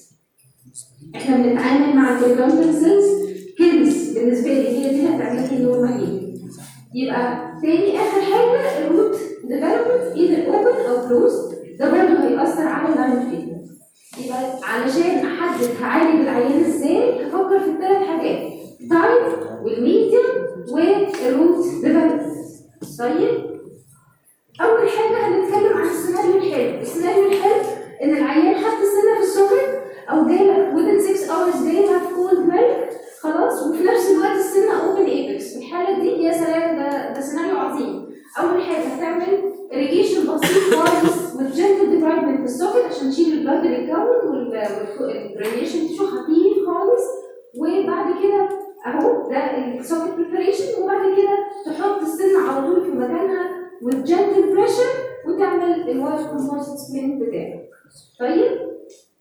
احنا بنتعامل مع الديفلوبمنت سيلز كيلز بالنسبه لي هي دي اللي هتعمل لي نورمالين يبقى تاني اخر حاجه الروت ديفلوبمنت ايذر اوبن او كلوز ده برضه هيأثر على اللاين تريتمنت يبقى علشان احدد هعالج العيان ازاي هفكر في الثلاث حاجات تايم والميديم والروت ديفلوبمنت طيب اول حاجه هنتكلم عن السيناريو الحلو السيناريو الحلو ان العيان حط السنه في السكر او جايلك within 6 hours جايلك كولد ميلك خلاص وفي نفس الوقت السنه اوبن ايبكس في الحاله دي يا سلام ده ده سيناريو عظيم اول حاجه هتعمل irrigation بسيط خالص والجنتل ديبرايفمنت في السوكت عشان تشيل البلد اللي اتكون والراديشن تشو خفيف خالص وبعد كده اهو ده السوكت بريباريشن وبعد كده تحط السنه على طول في مكانها والجنتل بريشر وتعمل الوايت كومبوزيت سبلين بتاعك طيب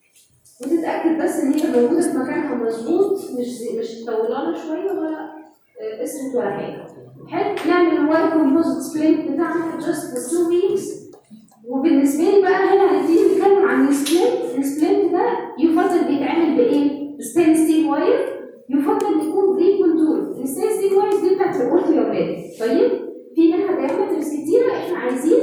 وتتاكد بس ان هي موجوده في مكانها مظبوط مش زي- مش طولانه شويه ولا آه، اسرت ولا حاجه حلو نعمل الوايت كومبوزيت سبلين بتاعنا جاست فور 2 ويكس وبالنسبه لي بقى هنا هنبتدي نتكلم عن السبلنت السبلنت ده يفضل بيتعمل بايه؟ ستين ستيل واير يفضل يكون بري كونتور الستين ستيل واير دي بتاعت القرط يا ولاد طيب في منها دايمترز كتيره احنا عايزين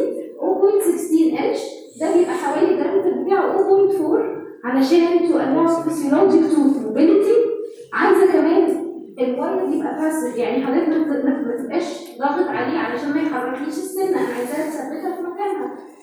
0.16 انش ده بيبقى حوالي الدايمتر بتاعه 0.4 علشان تو allow physiologic tooth mobility عايزه كمان الواير يبقى باسف يعني حضرتك ما ت- ما- ما تبقاش ضاغط عليه علشان ما يحركليش السنه انا عايزاها تثبتها في مكانها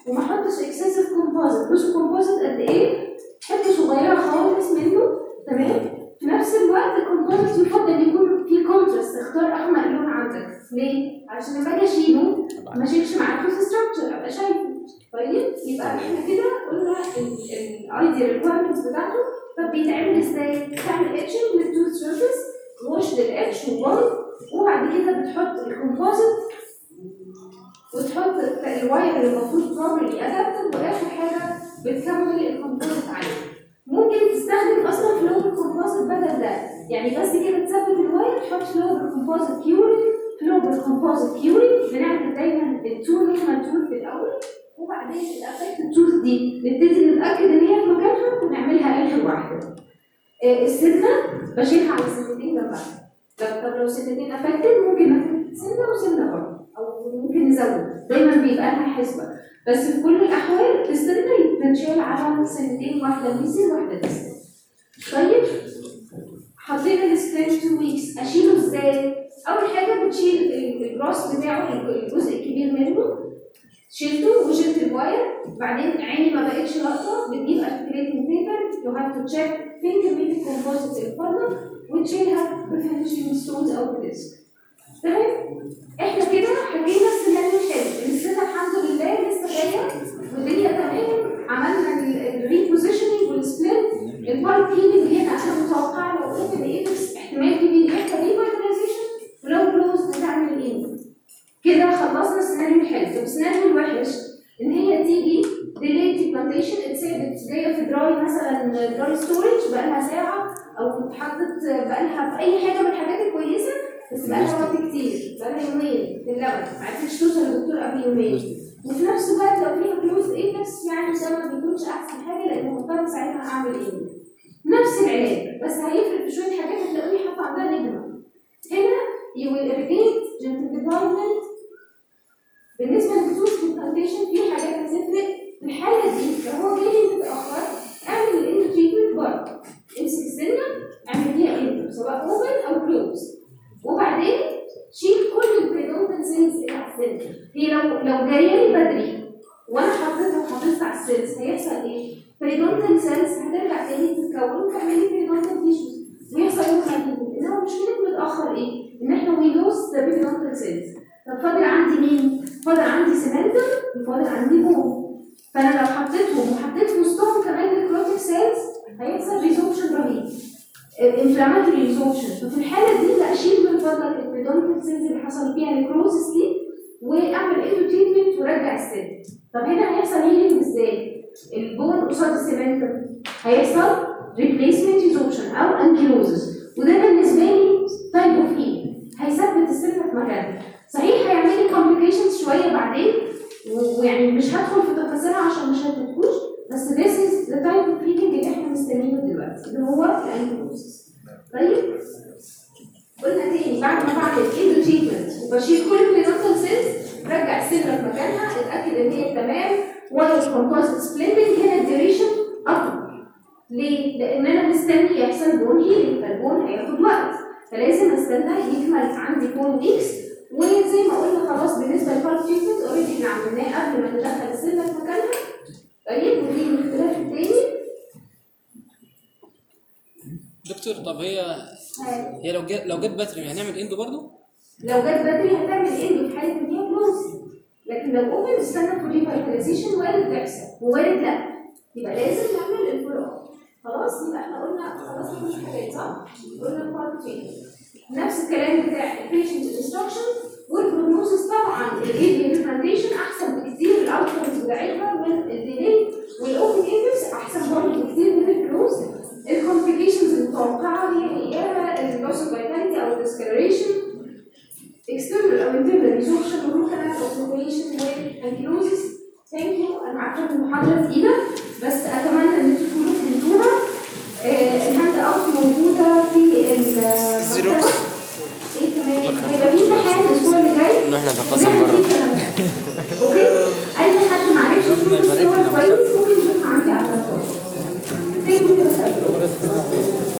وما احطش اكسسيف كومبوزيت بصوا كومبوزيت قد ايه حته صغيره خالص منه تمام في نفس الوقت الكومبوزيت يفضل يكون فيه كونتراست اختار اغمق لون عندك ليه؟ عشان لما اجي اشيله ما اشيلش معاك في ستراكشر ابقى شايفه طيب يبقى احنا كده قلنا الايديا ريكويرمنتس بتاعته طب بيتعمل ازاي؟ بتعمل اتشنج للتوث سيرفيس ووش للاتش وبوند وبعد كده بتحط الكومبوزيت وتحط الواير اللي المفروض بروبرلي ادابتد واخر حاجه بتكمل الكومبوزيت عليه ممكن تستخدم اصلا فلويد الكومبوزيت بدل ده يعني بس كده تثبت الواير تحط فلويد الكومبوزيت كيوري فلويد الكومبوزيت كيوري بنعمل دايما التو نورمال تول في الاول وبعدين الافكت التوث دي نبتدي نتاكد ان هي في مكانها ونعملها اخر واحده آه، السنه بشيلها على السنتين جنب بعض طب طب لو سنتين افكتد ممكن ناخد سنه وسنه برضه او ممكن نزود دايما بيبقى لها حسبه بس في كل الاحوال السنه بتتشال على سنتين واحده ميزن واحده ديستنت طيب حطينا السبرينج تو ويكس اشيله ازاي؟ اول حاجه بتشيل ال- الراس بتاعه الجزء الكبير منه شلته وشلت الواير بعدين عيني ما بقتش لقطه بتجيب ارتكليتنج بيبر يو هاف تو تشيك فين كميه الكومبوزيت الفضه وتشيلها بفينشنج ستونز او بديسك تمام احنا كده حكينا السيناريو حلو السنه الحمد لله لسه جايه والدنيا تمام عملنا الريبوزيشننج والسبليت البارت هيلينج هنا انا متوقعه لو اوبن ايبكس احتمال كبير يحصل ريفيتاليزيشن ولو كلوز هتعمل ايه؟ كده خلصنا السيناريو الحلو طب السيناريو الوحش ان هي تيجي ديلي بلانتيشن اتسابت جايه في دراي مثلا دراي ستورج بقالها ساعه او اتحطت بقالها في اي حاجه من الحاجات الكويسه بس بقالها وقت كتير بقالها يومين في اللبن ما عرفتش توصل للدكتور قبل يومين وفي نفس الوقت لو فيها كلوز ايبكس يعني ده ما بيكونش احسن حاجه لان مضطر ساعتها اعمل ايه؟ نفس العلاج بس هيفرق في شويه حاجات هتلاقوني حاطه عندها نجمه هنا you will irrigate gentle development بالنسبه للفلوس بالبلانتيشن في حاجات هتفرق في الحاله دي لو هو جاي متاخر اعمل الاندو تريتمنت برضه امسك السنه اعمل فيها اندو سواء اوبن او كلوز وبعدين شيل كل البريدونتال سيلز اللي على السن هي لو لو جايه لي بدري وانا حطيتها وحافظت على السيلز هيحصل ايه؟ بريدونتال سيلز هترجع تاني تتكون وتعمل لي بريدونتال تيشوز ويحصل يوم هيجي انما مشكله متاخر ايه؟ ان احنا وي لوز ذا بريدونتال سيلز طب فاضل عندي مين؟ فاضل عندي سيمنتم وفاضل عندي بوم فانا لو حطيتهم وحطيت في وسطهم كمان الكروتيك سيلز هيحصل ريزوبشن رهيب انفلاماتوري ريزوبشن ففي الحاله دي لا اشيل من فضلك البريدونتال سيلز اللي حصل فيها نيكروزس دي واعمل اندو تريتمنت ورجع السن طب هنا هيحصل هيلينج ازاي؟ البون قصاد السيمنتم هيحصل ريبليسمنت ريزوبشن او انكيلوزس وده بالنسبه لي تايب اوف هيل هيثبت السن في مكانها صحيح هيعمل لي كومبليكيشنز شويه بعدين و- ويعني مش هدخل في تفاصيلها عشان مش هتفوش بس this is the type of healing اللي احنا مستنيينه دلوقتي اللي هو الانكيلوزس طيب قلنا تاني بعد ما بعمل اندو تريتمنت وبشيل كل البريناتال سيلز رجع السن في مكانها اتاكد ان هي تمام ولا الكومبوزيت سبليتنج هنا الديوريشن اطول ليه؟ لان انا مستني يحصل بون هيلينج فالبون هياخد وقت فلازم استنى يكمل عندي بون ويكس وزي ما قلنا خلاص بالنسبه للبارت تريتمنت اوريدي احنا عملناه قبل ما ندخل السنه في مكانها طيب ودي الاختلاف التاني دكتور طب هي ها- هي لو جت لو جت باتري هنعمل اندو برضه؟ لو جت بدري هتعمل ايه في حاله ان هي كلوز لكن لو اوبن استنى في ريفايتاليزيشن وارد تحصل ووارد لا يبقى لازم نعمل الفولو خلاص يبقى احنا قلنا خلاص كل حاجات صح؟ قلنا بارت نفس الكلام بتاع البيشنت انستراكشن والبروجنوسيس طبعا الايدي ريبلانتيشن احسن بكتير الاوتكمز بتاعتها من الديلي والاوبن ايفنتس احسن برضه بكتير من الكلوز الكومبليكيشنز المتوقعه هي هي اللوس اوف فيتاليتي او الديسكلريشن external او internal resorption وممكن occupation والانكيلوزيس ثانك يو انا عارفه ان المحاضره تقيله بس اتمنى ان انتوا تكونوا فهمتوها آه، الهاند اوت موجوده في ال زيروكس. ايه كمان هيبقى في امتحان الاسبوع اللي جاي إن إحنا نتقاسم بره.